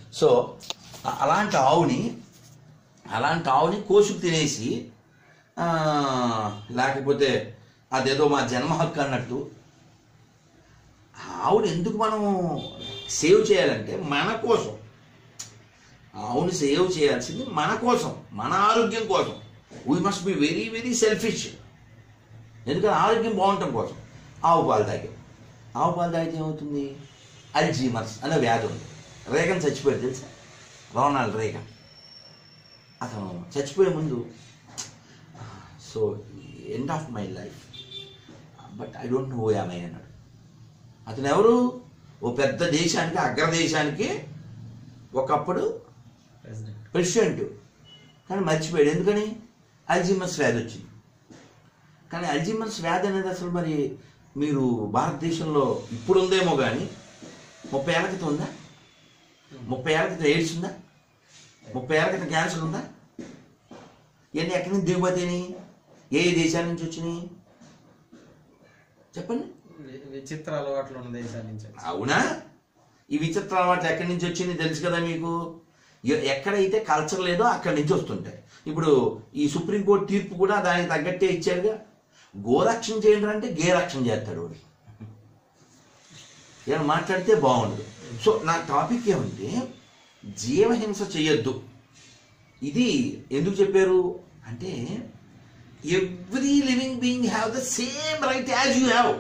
So అ- అలాంటి ఆవుని అలాంటి ఆవుని కోసుకు తినేసి ఆ, లేకపోతే అదేదో మా జన్మ హక్కు అన్నట్టు ఆవుని ఎందుకు మనం సేవ్ చేయాలంటే మన కోసం ఆవుని సేవ్ చేయాల్సింది మన కోసం మన ఆరోగ్యం కోసం we must be very very selfish ఎందుకంటే ఆరోగ్యం బాగుండటం కోసం ఆవు పాలు తాగే ఆవు పాలు తాగితే ఏమవుతుంది అల్జీమర్స్ అనే వ్యాధి ఉంది రేగన్ చచ్చిపోయాడు తెలుసా రోనాల్డ్ రేగన్ అతను చచ్చిపోయే ముందు so end of my life but I don't know am I అన్నాడు అతను ఎవరు ఓ పెద్ద దేశానికి అగ్రదేశానికి ఒకప్పుడు ప్రెసిడెంట్ ప్రెసిడెంట్ కానీ మర్చిపోయాడు ఎందుకని అల్జీమర్స్ వ్యాధి వచ్చింది కానీ అల్జీమర్స్ వ్యాధి అనేది అసలు మరి మీరు భారతదేశంలో ఇప్పుడు ఉందేమో కానీ ముప్పై ఏళ్ళ క్రితం ఉందా ముప్పై ఏళ్ళ క్రితం ఎయిడ్స్ ఉందా ముప్పై ఏళ్ళ క్రితం క్యాన్సర్ ఉందా ఇవన్నీ ఎక్కడి నుంచి దిగుబతిని ఏ ఏ దేశాల నుంచి వచ్చినాయి చెప్పండి వి- విచిత్ర అలవాట్లు ఉన్న దేశాల నుంచి వచ్చి. అవునా ఈ విచిత్ర అలవాట్లు ఎక్కడి నుంచి వచ్చింది తెలుసు కదా మీకు ఎ- ఎక్కడైతే కల్చర్ లేదో అక్కడి నుంచి వస్తుంటాయి ఇప్పుడు ఈ సుప్రీంకోర్టు తీర్పు కూడా దానికి తగ్గట్టే ఇచ్చారుగా గోరక్షణ చేయండి అంటే గే రక్షణ చేస్తాడు వాడు ఏమైనా మాట్లాడితే బాగుండదు సో నా టాపిక్ ఏమంటే జీవహింస చేయొద్దు ఇది ఎందుకు చెప్పారు అంటే every living being have the same right as you have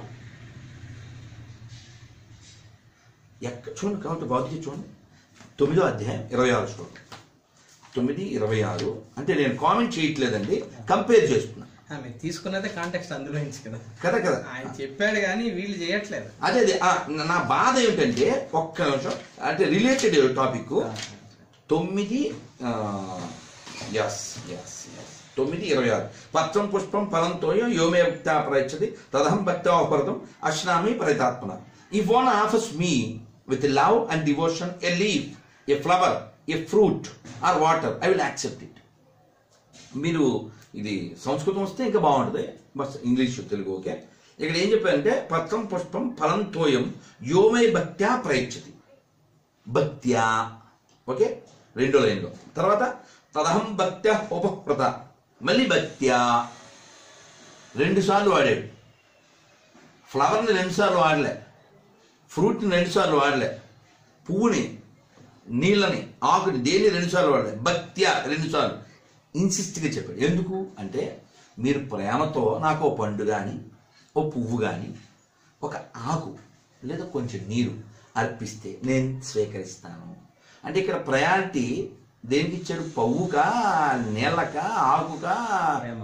ఎక్క చూడండి కాబట్టి భౌతిక చూడండి తొమ్మిదో అధ్యాయం ఇరవై ఆరు శ్లోకం తొమ్మిది ఇరవై ఆరు అంటే నేను కామెంట్ చేయట్లేదండి కంపేర్ చేస్తున్నా ఆ, మీరు తీసుకున్నదే కాంటెక్స్ట్ అందులో నుంచి కదా కదా కదా ఆయన చెప్పాడు కానీ వీళ్ళు చేయట్లేదు అదే అదే ఆ, నా బాధ ఏమిటంటే ఒక్క నిమిషం అంటే రిలేటెడ్ టాపిక్ తొమ్మిది ఎస్ ఎస్ తొమ్మిది ఇరవై ఆరు పత్రం పుష్పం ఫలంతోయో యోమే భక్త ప్రయచ్చది తదహం భక్త అపరతం అశ్నామి పరితాత్మన ఈ one offers me with love and devotion a leaf a flower a fruit or water I will accept it మీరు ఇది సంస్కృతం వస్తే ఇంకా బాగుంటుంది బస్ ఇంగ్లీష్ తెలుగు ఓకే ఇక్కడ ఏం చెప్పారంటే పత్రం పుష్పం ఫలం తోయం యోమై భక్త్యా ప్రయచ్చతి భక్త్యా ఓకే రెండో లైన్లో తర్వాత తదహం భక్త్యా ఉపహృత మళ్ళీ భక్త్యా రెండు సార్లు వాడాడు ఫ్లవర్ని రెండు సార్లు వాడలే ఫ్రూట్ని రెండు సార్లు వాడలే పువ్వుని నీళ్ళని ఆకుని దేన్ని రెండు సార్లు వాడలే భక్త్యా రెండు సార్లు ఇన్సిస్ట్గా చెప్పాడు ఎందుకు అంటే మీరు ప్రేమతో నాకు ఓ పండు కానీ ఓ పువ్వు కానీ ఒక ఆకు లేదా కొంచెం నీరు అర్పిస్తే నేను స్వీకరిస్తాను అంటే ఇక్కడ ప్రయారిటీ దేనికి ఇచ్చాడు పవ్వుకా నీళ్ళకా ఆకుకా ప్రేమ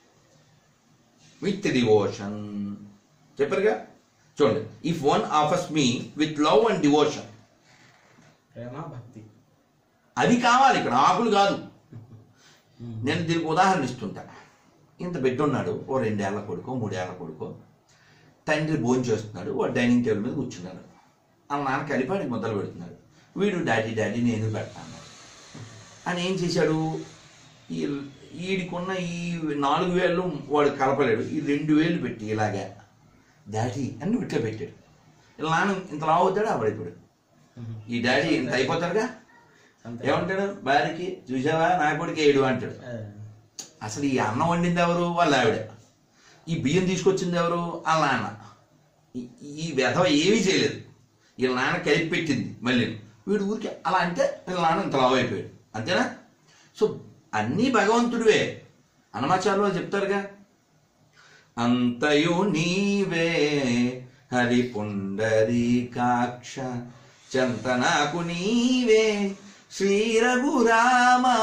విత్ డివోషన్ చెప్పారుగా చూడండి if one offers me with love and devotion ప్రేమ భక్తి అవి కావాలి ఇక్కడ ఆకులు కాదు నేను దీనికి ఉదాహరణ ఇస్తుంటా ఇంత బిడ్డ ఉన్నాడు ఓ రెండేళ్ల కొడుకో మూడేళ్ల కొడుకో తండ్రి భోజనం చేస్తున్నాడు వాడు డైనింగ్ టేబుల్ మీద కూర్చున్నాడు వాళ్ళ నాన్న కలిపాడికి మొదలు పెడుతున్నాడు వీడు డాడీ డాడీ నేను పెడతాను అని ఏం చేశాడు ఈ వీడికున్న ఈ నాలుగు వేలు వాడు కలపలేడు ఈ రెండు వేలు పెట్టి ఇలాగా డాడీ అని ఇట్లా పెట్టాడు ఇలా నాన్న ఇంత లావు అవుతాడు ఆవిడైపోయాడు ఈ డాడీ ఇంత అయిపోతాడుగా అంతే ఏమంటాడు భార్యకి చూసావా నా కొడుకు ఏడు అంటాడు ఆ, అసలు ఈ అన్నం వండింది ఎవరు వాళ్ళ ఆవిడ ఈ బియ్యం తీసుకొచ్చింది ఎవరు వాళ్ళ నాన్న ఈ- ఈ వెధవ ఏమీ చేయలేదు వీళ్ళ నాన్న కలిపి పెట్టింది మళ్ళీ వీడు ఊరికే అలా అంటే వీళ్ళ నాన్న ఇంత లావు అయిపోయాడు అంతేనా సో అన్నీ భగవంతుడివే హనుమాచార్యులు వాళ్ళు చెప్తారుగా అంతయు నీవే హరి పుండరీకాక్ష చంతనాకు నీవే శ్రీ రఘురామా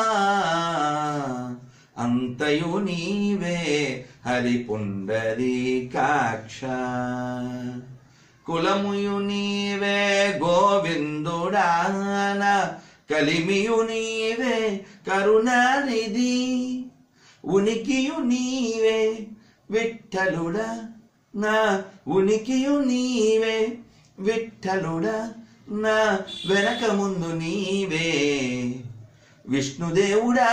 అంతయు నీవే హరి పుండరీకాక్ష కులముయు నీవే గోవిందుడాన కలిమియు నీవే కరుణానిధి ఉనికియు నీవే విఠలుడా నా ఉనికియు నీవే విఠలుడా నా వెనక ముందు నీవే విష్ణుదేవుడా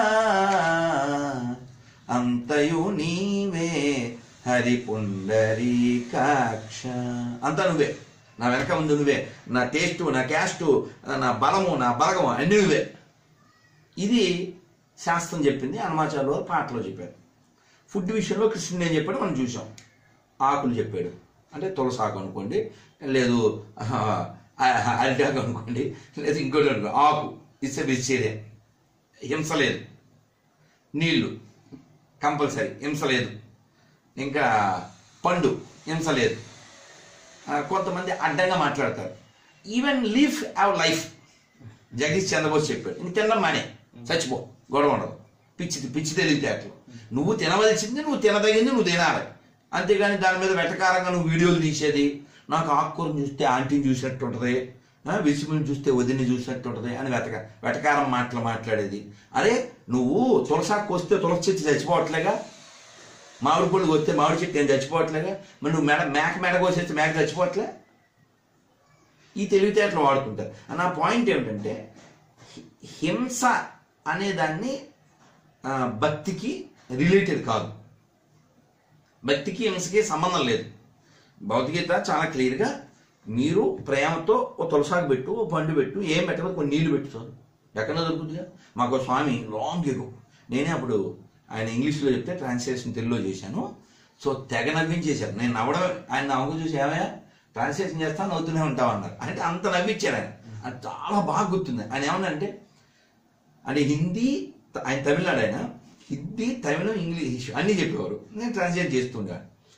అంతయు నీవే హరి పుండరీకాక్ష అంత నువ్వే నా వెనక ఉంది నువ్వే నా టేస్ట్ నా క్యాస్ట్ నా బలము నా బలగము అన్నీ నువ్వే ఇది శాస్త్రం చెప్పింది హనుమాచార్య వారు పాటలో చెప్పారు ఫుడ్ విషయంలో కృష్ణుడు ఏం చెప్పాడు మనం చూసాం ఆకులు చెప్పాడు అంటే తులసి ఆకు అనుకోండి లేదు ఆహా, ఆ- అరిటాకు అనుకోండి లేదు ఇంకోటి అనుకో ఆకు ఇస్తే వెజిటేరియన్ హింస లేదు నీళ్లు కంపల్సరీ హింస లేదు ఇంకా పండు హింస లేదు ఆ, కొంతమంది అడ్డంగా మాట్లాడతారు even leaf our life Jagadish Chandrabose చెప్పాడు ఇంక తినడం మానే చచ్చిపో గొడవ ఉండదు పిచ్చి పిచ్చి తెలివితేటలు నువ్వు తినవలసింది నువ్వు తినదగింది నువ్వు తినాలి అంతేగాని దాని మీద వెటకారంగా నువ్వు వీడియోలు తీసేది నాకు ఆకుకూరను చూస్తే ఆంటీని చూసినట్టు ఉంటుంది వెజిటబుల్ని చూస్తే వదిని చూసినట్టు ఉంటుంది అని వెతక వెటకారం మాటలు మాట్లాడేది అరే నువ్వు తులసాకు వస్తే తులసి చెట్టు చచ్చిపోవట్లేగా మామిడి పళ్ళు వస్తే మామిడి చెట్టు ఏం చచ్చిపోవట్లేగా మరి నువ్వు మెడ మేక మెడ కోసేస్తే మేక చచ్చిపోవట్లే ఈ తెలివితేటలు వాడుతుంటారు నా పాయింట్ ఏమిటంటే హి- హింస అనేదాన్ని ఆ, భక్తికి రిలేటెడ్ కాదు భక్తికి హింసకి సంబంధం లేదు భౌతికత చాలా క్లియర్గా మీరు ప్రేమతో ఓ తులసాకు పెట్టు ఓ పండు పెట్టు ఏం పెట్టదు కొన్ని నీళ్లు పెట్టు చాలు ఎక్కడ దొరుకుతుందిగా మాకు ఓ స్వామి లాంగ్ ఎగో నేనే అప్పుడు ఆయన ఇంగ్లీష్లో చెప్తే ట్రాన్స్లేషన్ తెలుగులో చేశాను సో తెగ నవ్వించేశారు నేను నవ్వడం ఆయన నవ్వు చూసి ఏమయ్యా ట్రాన్స్లేషన్ చేస్తా నవ్వుతూనే ఉంటావు అన్నారు అంటే అంత నవ్వించారు ఆయన అది చాలా బాగా గుర్తుంది ఆయన ఏమన్నారంటే అంటే హిందీ త- ఆయన తమిళనాడు ఆయన హిందీ తమిళం ఇంగ్లీష్ అన్నీ చెప్పేవారు నేను ట్రాన్స్లేట్ చేస్తుండే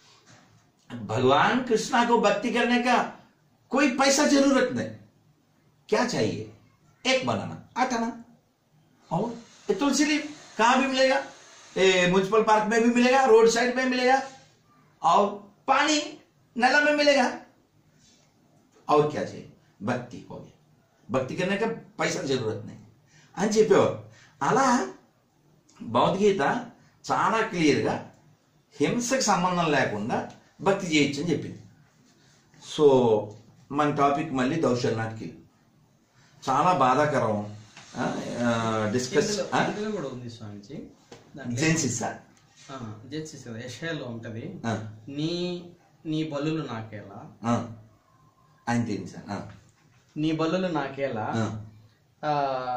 भगवान कृष्णा को भक्ति करने का कोई पैसा जरूरत नहीं क्या चाहिए एक बनाना आटाना और ये तुलसी लीफ कहाँ भी मिलेगा ये म्यूनसिपल पार्क में भी मिलेगा रोड साइड में मिलेगा और पानी नला में मिलेगा और क्या चाहिए భక్తి हो गया భక్తి करने का पैसा जरूरत नहीं అని చెప్పేవారు అలా భగవద్గీత చాలా క్లియర్గా హింసకు సంబంధం లేకుండా భక్తి చేయొచ్చు అని చెప్పింది సో మన టాపిక్ మళ్ళీ దౌశల్యానికి చాలా బాధాకరం డిస్కస్ ఇందులో ఇందులో కూడా ఉంది స్వామిజీ దాంట్లో జెన్సిస్ ఆ, జడ్జిస్ కదా యషయాలో ఉంటది నీ నీ బలులు నాకేలా ఆయన తెలుసు ఆ, నీ బలులు నాకేలా ఆ, ఆ,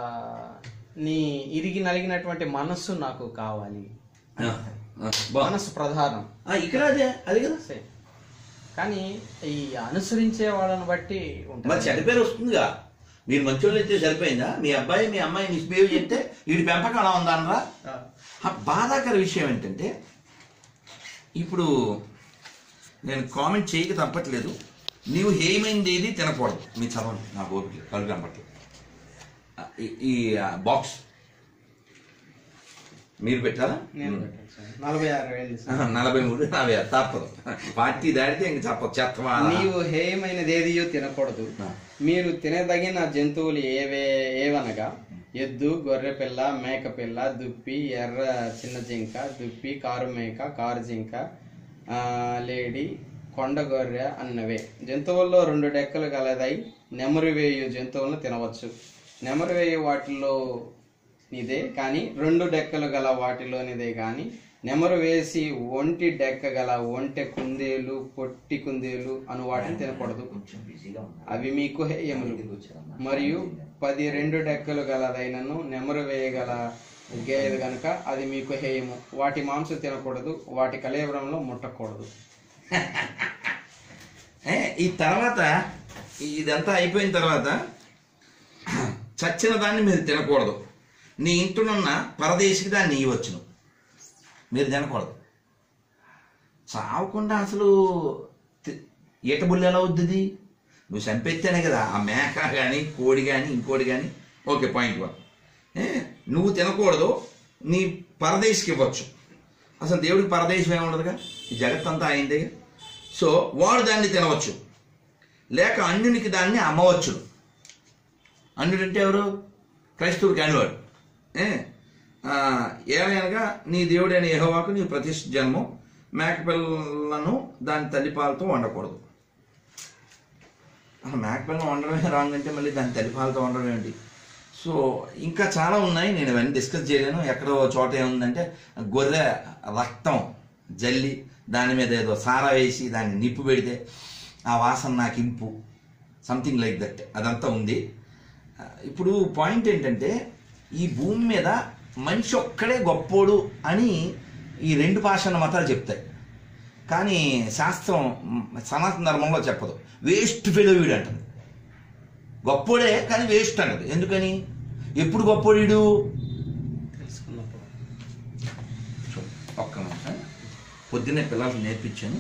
నీ ఇరిగి నలిగినటువంటి మనస్సు నాకు కావాలి ఆ, ఆ, బా- మనస్సు ప్రధానం ఆ, ఇక్కడ అదే అదే కదా సరే. కానీ ఈ అనుసరించే వాళ్ళని బట్టి మరి ఉంటుంది చెడ్డ పేరు వస్తుందిగా మీరు మంచోళ్ళు అయితే సరిపోయిందా మీ అబ్బాయి మీ అమ్మాయి మిస్బిహేవ్ చేస్తే వీడి పెంపకం అలా ఉందనరా ఆ, ఆ బాధాకర విషయం ఏంటంటే ఇప్పుడు నేను కామెంట్ చేయక తప్పట్లేదు నీవు హేయమైంది ఏది తినకూడదు మీ చదవండి నా ఓపిక కళ్ళు కనపట్లేదు ఆ, ఈ- ఈ బాక్స్ మీరు పెట్టాలా నేను పెట్టాను స్వామి. నలభై ఆరు వేలు స్వామి. ఆహా, నలభై మూడు నలభై ఆరు తప్పదు పార్టీ దాడితే ఇంక చెప్పదు చెత్తమా నీవు హేయమైనది ఏదియో తినకూడదు ఆ. మీరు తినదగిన జంతువులు ఏవే ఏవనగా ఎద్దు గొర్రె పిల్ల మేక పిల్ల దుప్పి ఎర్ర చిన్న జింక దుప్పి కారు మేక కారు జింక ఆ, లేడి కొండ గొర్రె అన్నవే జంతువుల్లో రెండు డెక్కలు గలదై నెమరు వేయు జంతువులను తినవచ్చు నెమరు వేయు వాటిలో ఇదే కానీ రెండు డెక్కలు గల వాటిలోనిదే కానీ నెమరు వేసి ఒంటి డెక్క గల ఒంటె కుందేలు పొట్టి కుందేలు అను వాటిని తినకూడదు కొంచెం బిజీగా ఉన్నా అవి మీకు హేయములు మరియు పది రెండు డెక్కలు గలదైనను నెమరు వేయగల గేయదు గనుక అది మీకు హేయము వాటి మాంసం తినకూడదు వాటి కలేవరంలో ముట్టకూడదు ఏ, ఈ తర్వాత ఇదంతా అయిపోయిన తర్వాత చచ్చిన దాన్ని మీరు తినకూడదు నీ ఇంటినున్న పరదేశికి దాన్ని ఇవ్వచ్చును మీరు తినకూడదు చావకుండా అసలు తి- ఈట బుల్లి ఎలా అవుద్ది నువ్వు చంపెత్తేనే కదా ఆ మేక కానీ కోడి కానీ ఇంకోటి కానీ ఓకే పాయింట్ వన్ ఏ, నువ్వు తినకూడదు నీ పరదేశికి ఇవ్వచ్చు అసలు దేవుడికి పరదేశం ఏమి ఉండదుగా ఈ జగత్తంతా అయిందే సో వాడు దాన్ని తినవచ్చు లేక అన్యునికి దాన్ని అమ్మవచ్చు అన్యుడంటే ఎవరు క్రైస్తవుడు కానివాడు ఏ ఆ, ఏమైనగా నీ దేవుడైన యెహోవాకు నీ ప్రతిష్ఠ జన్మం మేకపిల్లను దాని తల్లిపాలతో వండకూడదు అసలు మేకపిల్లను వండడమే రాంగ్ అంటే మళ్ళీ దాని తల్లిపాలతో వండడం ఏంటి సో ఇంకా చాలా ఉన్నాయి నేను ఇవన్నీ డిస్కస్ చేయలేను ఎక్కడో చోట ఏముందంటే గొర్రె రక్తం జల్లి దాని మీద ఏదో సారా వేసి దాన్ని నిప్పు పెడితే ఆ వాసన నాకు ఇంపు సంథింగ్ లైక్ దట్ అదంతా ఉంది ఆ, ఇప్పుడు పాయింట్ ఏంటంటే ఈ భూమి మీద మనిషి ఒక్కడే గొప్పోడు అని ఈ రెండు భాషల మతాలు చెప్తాయి కానీ శాస్త్రం మ్, సనాతన ధర్మంలో చెప్పదు వేస్ట్ ఫెలో వీడు అంటుంది గొప్పోడే కానీ వేస్ట్ అంటది ఎందుకని ఎప్పుడు గొప్పోడీడు తెలుసుకున్నప్పుడు చూడు, ఒక్క నిమిషం పొద్దున్నే పిల్లలకు నేర్పించాను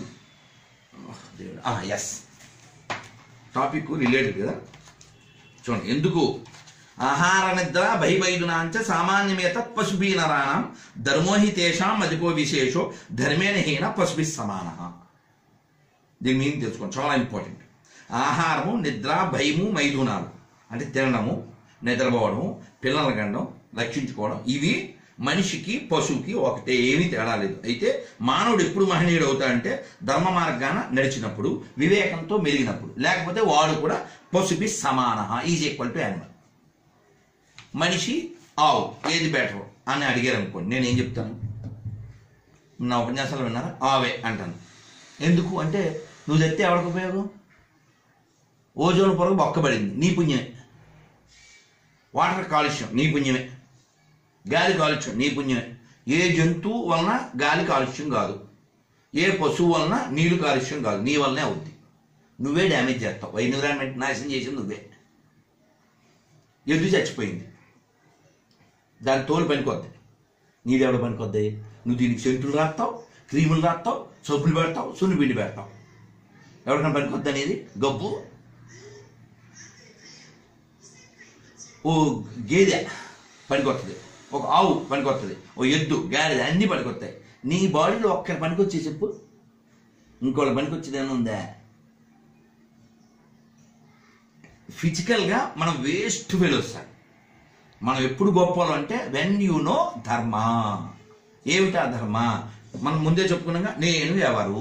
ఎస్ టాపిక్ రిలేటెడ్ కదా చూడండి ఎందుకు ఆహార నిద్ర భయభైదునాంచ సామాన్యమేత పశుభీ నరాణం ధర్మోహి తేషాం అధికో విశేషో ధర్మేణ హీన పశుభి సమాన దీని మీనింగ్ తెలుసుకోండి చాలా ఇంపార్టెంట్ ఆహారము నిద్ర భయము మైథునాలు అంటే తినడము నిద్రపోవడము పిల్లల గండం రక్షించుకోవడం ఇవి మనిషికి పశువుకి ఒకటే ఏమీ తేడా లేదు అయితే మానవుడు ఎప్పుడు మహనీయుడు అవుతాడంటే ధర్మ మార్గాన నడిచినప్పుడు వివేకంతో మెలిగినప్పుడు లేకపోతే వాడు కూడా పశుపి సమాన ఈజ్ ఈక్వల్ టు యానిమల్ మనిషి ఆవు ఏది బెటర్ అని అడిగారు అనుకోండి నేను ఏం చెప్తాను నా ఉపన్యాసాలు విన్నారా ఆవే అంటాను ఎందుకు అంటే నువ్వు చెప్తే ఎవరికి ఉపయోగం ఓజోన్ పొరకు బొక్కబడింది నీ పుణ్యమే వాటర్ కాలుష్యం నీ పుణ్యమే గాలి కాలుష్యం నీ పుణ్యమే ఏ జంతువు వలన గాలి కాలుష్యం కాదు ఏ పశువు వలన నీళ్లు కాలుష్యం కాదు నీ వల్లనే అవుద్ది నువ్వే డ్యామేజ్ చేస్తావు ఎన్విరాన్మెంట్ నాశనం చేసింది నువ్వే ఎద్దు చచ్చిపోయింది దాని తోలు పనికొద్ది నీదెవడ పనికొద్ది నువ్వు దీనికి సెంటులు రాస్తావు క్రీములు రాస్తావు సబ్బులు పెడతావు సున్ను పిండి పెడతావు ఎవరికైనా పనికొద్ది అనేది గబ్బు ఓ గేదె పనికొస్తుంది ఒక ఆవు పనికొస్తుంది ఓ ఎద్దు గాడిద అన్నీ పనికొస్తాయి నీ బాడీలో ఒక్కరి పనికొచ్చే చెప్పు ఇంకోళ్ళ పనికొచ్చేది ఏమైనా ఉందా ఫిజికల్గా మనం వేస్ట్ ఫెలోస్ సార్ మనం ఎప్పుడు గొప్పలు అంటే వెన్ యు నో ధర్మ ఏమిటా ధర్మ మనం ముందే చెప్పుకున్నాగా నేను ఎవరు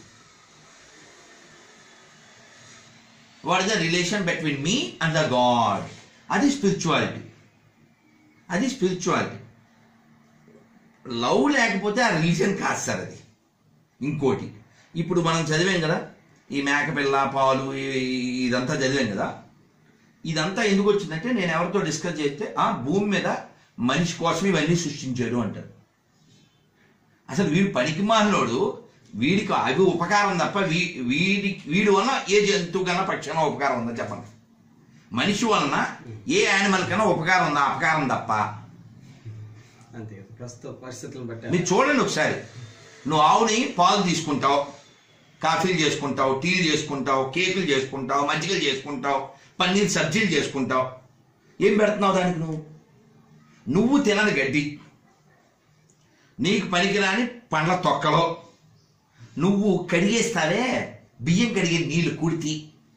what is the relation between me and the God అది స్పిరిచువాలిటీ అది స్పిరిచువాలిటీ లవ్ లేకపోతే ఆ రిలీజన్ కాదు సార్ అది ఇంకోటి ఇప్పుడు మనం చదివాం కదా ఈ మేకపిల్ల పాలు ఈ- ఇదంతా చదివాం కదా ఇదంతా ఎందుకు వచ్చిందంటే నేను ఎవరితో డిస్కస్ చేస్తే ఆ భూమి మీద మనిషి కోసం ఇవన్నీ సృష్టించాడు అంటారు అసలు వీడు పనికి మాలినోడు వీడికి అవి ఉపకారం తప్ప వీ వీడి వీడి వలన ఏ జంతువు కన్నా పక్షైనా ఉపకారం ఉందా చెప్పండి మనిషి వలన ఏ యానిమల్ కన్నా ఉపకారం ఉందా అపకారం తప్ప అంతే కదా ప్రస్తుత పరిస్థితులను బట్టి మీరు చూడండి ఒకసారి నువ్వు ఆవుని పాలు తీసుకుంటావు కాఫీలు చేసుకుంటావు టీలు చేసుకుంటావు కేకులు చేసుకుంటావు మజ్జిగలు చేసుకుంటావు పన్నీర్ సబ్జీలు చేసుకుంటావు ఏం పెడుతున్నావు దానికి నువ్వు నువ్వు తినని గడ్డి నీకు పనికిరాని పండ్ల తొక్కలో నువ్వు కడిగేస్తావే బియ్యం కడిగే నీళ్లు కుడితి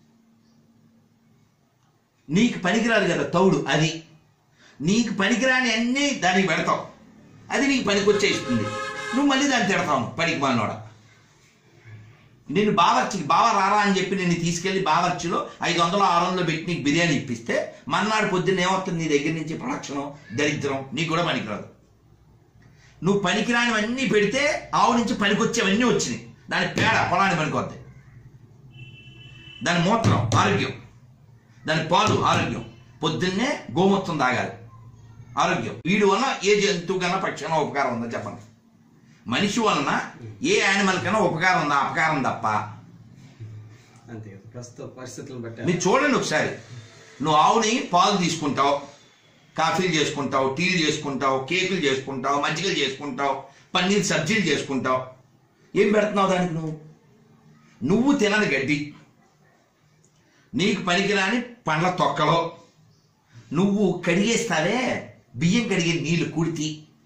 నీకు పనికిరాదు కదా తౌడు అది నీకు పనికిరాని అన్నీ దానికి పెడతావు అది నీకు పనికొచ్చేస్తుంది నువ్వు మళ్ళీ దాన్ని తిడతావు పనికి మానోడ నేను బావర్చికి బావ రారా అని చెప్పి నేను తీసుకెళ్లి బావర్చిలో ఐదు వందలు ఆరు వందలు పెట్టి నీకు బిర్యానీ ఇప్పిస్తే మన్నాడు పొద్దున్న ఏమవుతుంది నీ దగ్గర నుంచి ప్రొడక్షన్ దరిద్రం నీకు కూడా పనికిరాదు నువ్వు పనికిరానివన్నీ పెడితే ఆవు నుంచి పనికొచ్చేవన్నీ వచ్చినాయి దాని పేడ పొలానికి పనికొద్ది దాని మూత్రం ఆరోగ్యం దాని పాలు ఆరోగ్యం పొద్దున్నే గోమూత్రం తాగాలి ఆరోగ్యం వీడి వలన ఏ జంతువు కన్నా పక్షైనా ఉపకారం ఉందా చెప్పండి మనిషి వలన ఏ యానిమల్ కన్నా ఉపకారం ఉందా అపకారం తప్ప అంతే కదా ప్రస్తుత పరిస్థితులను బట్టి మీరు చూడండి ఒకసారి నువ్వు ఆవుని పాలు తీసుకుంటావు కాఫీలు చేసుకుంటావు టీలు చేసుకుంటావు కేకులు చేసుకుంటావు మజ్జిగలు చేసుకుంటావు పన్నీర్ సబ్జీలు చేసుకుంటావు ఏం పెడుతున్నావు దానికి నువ్వు నువ్వు తినని గడ్డి నీకు పనికిరాని పండ్ల తొక్కలో నువ్వు కడిగేస్తావే బియ్యం కడిగే నీళ్లు కుడితి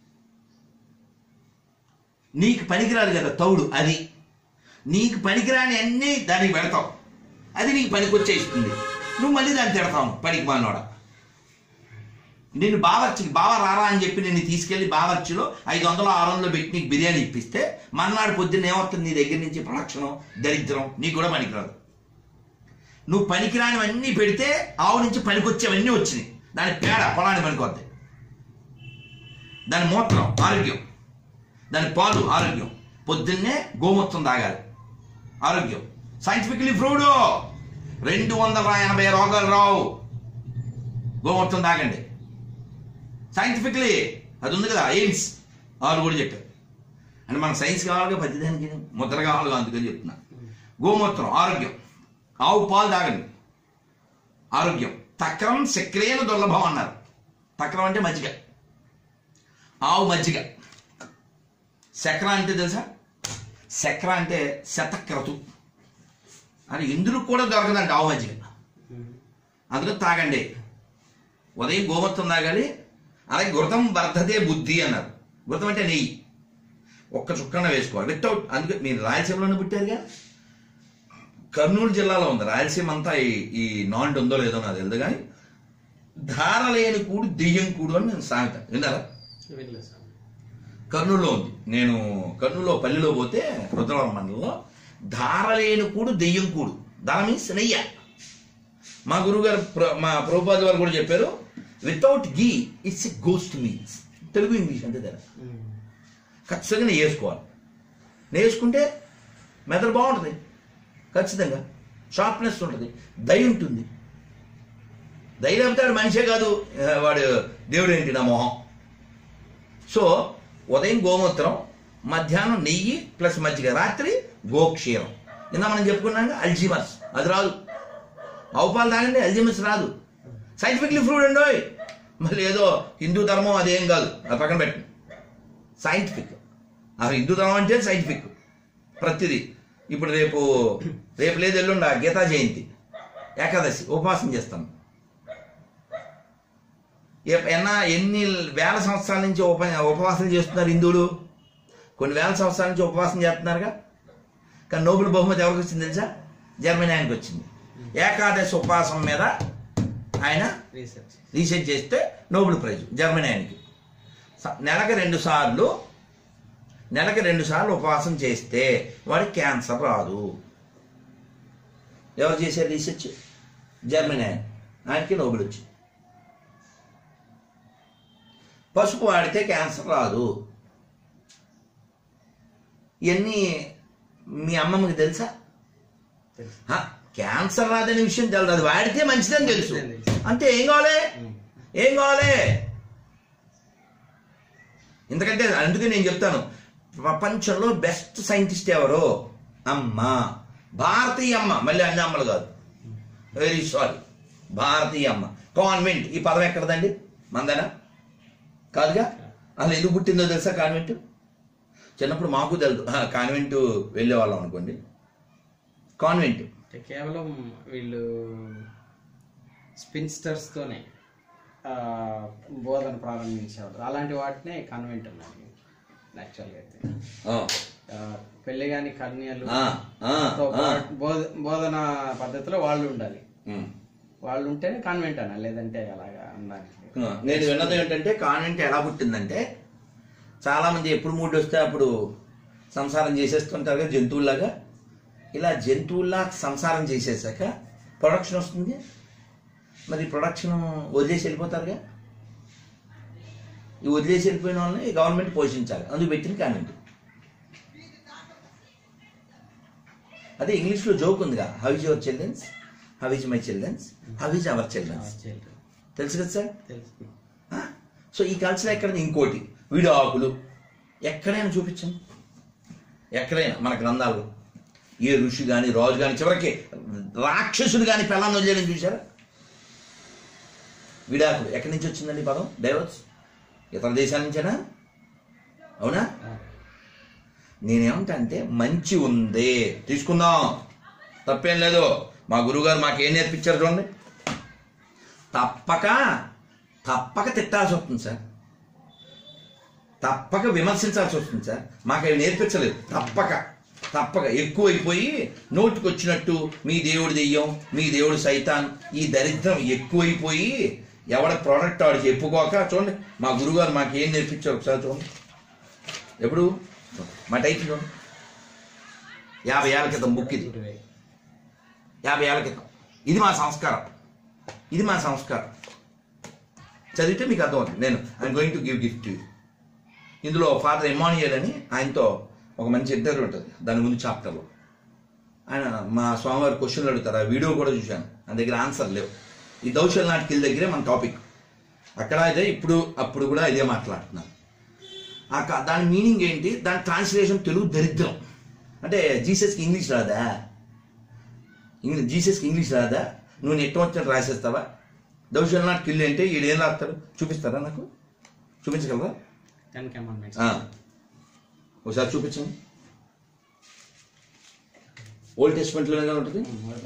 నీకు పనికిరాదు కదా తౌడు అది నీకు పనికిరాని అన్నీ దానికి పెడతావు అది నీకు పనికొచ్చేస్తుంది నువ్వు మళ్ళీ దాన్ని తిడతావు పనికి మానోడ నేను బావర్చికి బావ రారా అని చెప్పి నేను తీసుకెళ్లి బావర్చిలో ఐదు వందలు ఆరు వందలు పెట్టి నీకు బిర్యానీ ఇప్పిస్తే మన్నాడు పొద్దున్న ఏమవుతుంది నీ దగ్గర నుంచి ప్రొడక్షన్ దరిద్రం నీకు కూడా పనికిరాదు నువ్వు పనికిరానివన్నీ పెడితే ఆవు నుంచి పనికొచ్చేవన్నీ వచ్చినాయి దాని పేడ పొలానికి పనికొద్ది దాని మూత్రం ఆరోగ్యం దాని పాలు ఆరోగ్యం పొద్దున్నే గోమూత్రం తాగాలి ఆరోగ్యం సైంటిఫికలీ ప్రూవ్డ్ రెండు వందల ఎనభై రోగాలు రావు గోమూత్రం తాగండి సైంటిఫిక్లీ అది ఉంది కదా ఎయిమ్స్ వాళ్ళు కూడా చెప్పారు అంటే మనకు సైన్స్ కావాలిగా ప్రతిదానికి ముద్ర కావాలిగా అందుకని చెప్తున్నా గోమూత్రం ఆరోగ్యం ఆవు పాలు తాగండి ఆరోగ్యం తక్రం చక్రేన దుర్లభం అన్నారు తక్రం అంటే మజ్జిగ ఆవు మజ్జిగ చక్ర అంటే తెలుసా చక్ర అంటే శతక్రతు అని ఇందులో కూడా దొరకదండి ఆవు మజ్జిగ అందుకని తాగండి ఉదయం గోమూత్రం తాగాలి అలాగే ఘృతం వర్ధతే బుద్ధి అన్నారు ఘృతం అంటే నెయ్యి ఒక్క చుక్కన వేసుకోవాలి వితౌట్ అందుకే మీరు రాయలసీమలోనే పుట్టారుగా కర్నూలు జిల్లాలో ఉంది రాయలసీమ అంతా ఈ ఈ నాంట్ ఉందో లేదో నాకు తెలియదు కానీ ధార లేని కూడు దెయ్యం కూడు అని నేను సాగుతా విన్నారా వెళ్ళలేదు స్వామి కర్నూలులో ఉంది నేను కర్నూలులో పల్లిలో పోతే రుద్రవరం మండలంలో ధార లేని కూడు దెయ్యం కూడు ధార మీన్స్ నెయ్య మా గురువుగారు ప్ర- మా ప్రభుపాద వారు కూడా చెప్పారు without ghee it's a ghost means Telugu English అంతే తేడా ఖచ్చితంగా నెయ్యి వేసుకోవాలి నెయ్యి వేసుకుంటే మెదడు బాగుంటుంది ఖచ్చితంగా షార్ప్నెస్ ఉంటుంది దయ ఉంటుంది దయ లేకపోతే వాడు మనిషే కాదు ఆ, వాడు దేవుడు ఏంటి నా మొహం సో ఉదయం గోమూత్రం మధ్యాహ్నం నెయ్యి ప్లస్ మజ్జిగ రాత్రి గోక్షీరం ఇందా మనం చెప్పుకున్నాం అల్జిమర్స్ అది రాదు ఆవు పాలు తాగండి అల్జిమర్స్ రాదు సైంటిఫిక్లీ ప్రూవ్డ్ అండి ఓయ్. మళ్ళీ ఏదో హిందూ ధర్మం అదేం కాదు అది పక్కన పెట్టండి సైంటిఫిక్ ఆ హిందూ ధర్మం అంటే సైంటిఫిక్ ప్రతిదీ ఇప్పుడు రేపు రేపు లేదు ఎల్లుండ గీతా జయంతి ఏకాదశి ఉపవాసం చేస్తాం ఏ- ఎన్న ఎన్ని వేల సంవత్సరాల నుంచి ఉప ఉపవాసం చేస్తున్నారు హిందువులు కొన్ని వేల సంవత్సరాల నుంచి ఉపవాసం చేస్తున్నారుగా కానీ నోబెల్ బహుమతి ఎవరికి వచ్చింది తెలుసా జర్మనీ ఆయనకి వచ్చింది ఏకాదశి ఉపవాసం మీద ఆయన రీసెర్చ్ రీసెర్చ్ చేస్తే నోబెల్ ప్రైజ్ జర్మనీ ఆయనకి స- నెలకి రెండు సార్లు నెలకి రెండు సార్లు ఉపవాసం చేస్తే వాడికి క్యాన్సర్ రాదు ఎవరు చేశారు రీసెర్చ్ జర్మనీ ఆయన ఆయనకి నోబెల్ వచ్చింది పసుపు వాడితే క్యాన్సర్ రాదు ఇవన్నీ మీ అమ్మమ్మకి తెలుసా తెలుసు హ, క్యాన్సర్ రాదనే విషయం తెలియదు అది వాడితే మంచిదని తెలుసు మంచిదని తెలుసు. అంతే ఏం కావాలి ఉమ్. ఏం కావాలి ఎందుకంటే అందుకే నేను చెప్తాను ప్రపంచంలో బెస్ట్ సైంటిస్ట్ ఎవరు అమ్మ భారతీయ అమ్మ మళ్ళీ అన్ని అమ్మలు కాదు వెరీ సారీ భారతీయ అమ్మ కాన్వెంట్ ఈ పదం ఎక్కడదండి మందనా కాదుగా అసలు ఎందుకు పుట్టిందో తెలుసా కాన్వెంట్ చిన్నప్పుడు మాకు తెలుసు ఆ, కాన్వెంట్ వెళ్ళేవాళ్ళం అనుకోండి కాన్వెంట్ అంటే కేవలం వీళ్ళు స్పిన్స్టర్స్ తోనే ఆ, బోధన ప్రారంభించేవాడు అలాంటి వాటినే కన్వెంట్ అన్నారు యాక్చువల్గా అయితే ఆ, ఆ, పెళ్లి కాని కన్యలు ఆ, ఆ, తో ఆ. పాటు బోధ- బోధన పద్ధతిలో వాళ్ళు ఉండాలి ఉమ్. వాళ్ళు ఉంటేనే కాన్వెంట్ అన్న లేదంటే అలాగా అనడానికి నేను విన్నది ఏంటంటే కాన్వెంట్ ఎలా పుట్టిందంటే చాలా మంది ఎప్పుడు మూడు వస్తే అప్పుడు సంసారం చేసేస్తుంటారు కదా జంతువుల్లాగా ఇలా జంతువుల్లా సంసారం చేసేసాక ప్రొడక్షన్ వస్తుంది మరి ప్రొడక్షన్ వదిలేసి వెళ్ళిపోతారుగా ఈ వదిలేసి వెళ్ళిపోయిన వాళ్ళని గవర్నమెంట్ పోషించాలి అందుకు పెట్టిన కాన్వెంట్ అదే ఇంగ్లీష్లో జోక్ ఉందిగా how is your children's how is my children's how is our children's తెలుసు కదా సార్ తెలుసు ఆ? సో ఈ కల్చర్ ఎక్కడ ఇంకోటి వీడు ఆకులు ఎక్కడైనా చూపించండి ఎక్కడైనా మన గ్రంథాలు ఏ ఋషి కానీ రాజు కానీ చివరికి రాక్షసుడు కానీ పిల్లల్ని వదిలేయడం చూసారా విడాకులు ఎక్కడి నుంచి వచ్చిందండి ఈ పదం డైవర్స్ ఇతర దేశాల నుంచేనా అవునా నేనేమంటా అంటే మంచి ఉంది తీసుకుందాం తప్పేం లేదు మా గురువుగారు మాకు ఏం నేర్పించారు చూడండి తప్పక తప్పక తిట్టాల్సి వస్తుంది సార్ తప్పక విమర్శించాల్సి వస్తుంది సార్ మాకు అవి నేర్పించలేదు తప్పక తప్పక ఎక్కువైపోయి నోటికి వచ్చినట్టు మీ దేవుడి దెయ్యం మీ దేవుడు సైతాన్ ఈ దరిద్రం ఎక్కువైపోయి ఎవడ ప్రోడక్ట్ వాడు చెప్పుకోక చూడండి మా గురుగారు మాకు ఏం నేర్పించారు ఒకసారి చూడండి ఎప్పుడు మా టైటిల్ చూడండి యాభై ఏళ్ళ క్రితం బుక్ ఇది యాభై ఏళ్ళ క్రితం ఇది మా సంస్కారం ఇది మా సంస్కారం చదివితే మీకు అర్థమవుతుంది నేను I'm going to give gift ఇందులో ఫాదర్ ఎమానియల్ అని ఆయనతో ఒక మంచి ఇంటర్వ్యూ ఉంటుంది దాని ముందు చాప్టర్లో ఆయన మా స్వామివారి క్వశ్చన్లు అడుగుతారు ఆ వీడియో కూడా చూశాను నా దగ్గర ఆన్సర్ లేవు ఈ దౌశల్ నాటికల దగ్గరే మన టాపిక్ అక్కడ అయితే ఇప్పుడు అప్పుడు కూడా ఇదే మాట్లాడుతున్నాను ఆ క- దాని మీనింగ్ ఏంటి దాని ట్రాన్స్లేషన్ తెలుగు దరిద్రం అంటే జీసస్కి ఇంగ్లీష్ రాదా ఇంగ్లీష్ జీసస్కి ఇంగ్లీష్ రాదా నువ్వు నెట్ వచ్చినట్టు రాసేస్తావా దౌశల్ నాట్ కిల్ అంటే ఈడేం రాస్తాడు చూపిస్తారా నాకు చూపించగలరా టెన్ కమాండ్మెంట్స్ ఆ. ఒకసారి చూపించండి ఓల్డ్ టెస్ట్మెంట్లోనే ఉంటుంది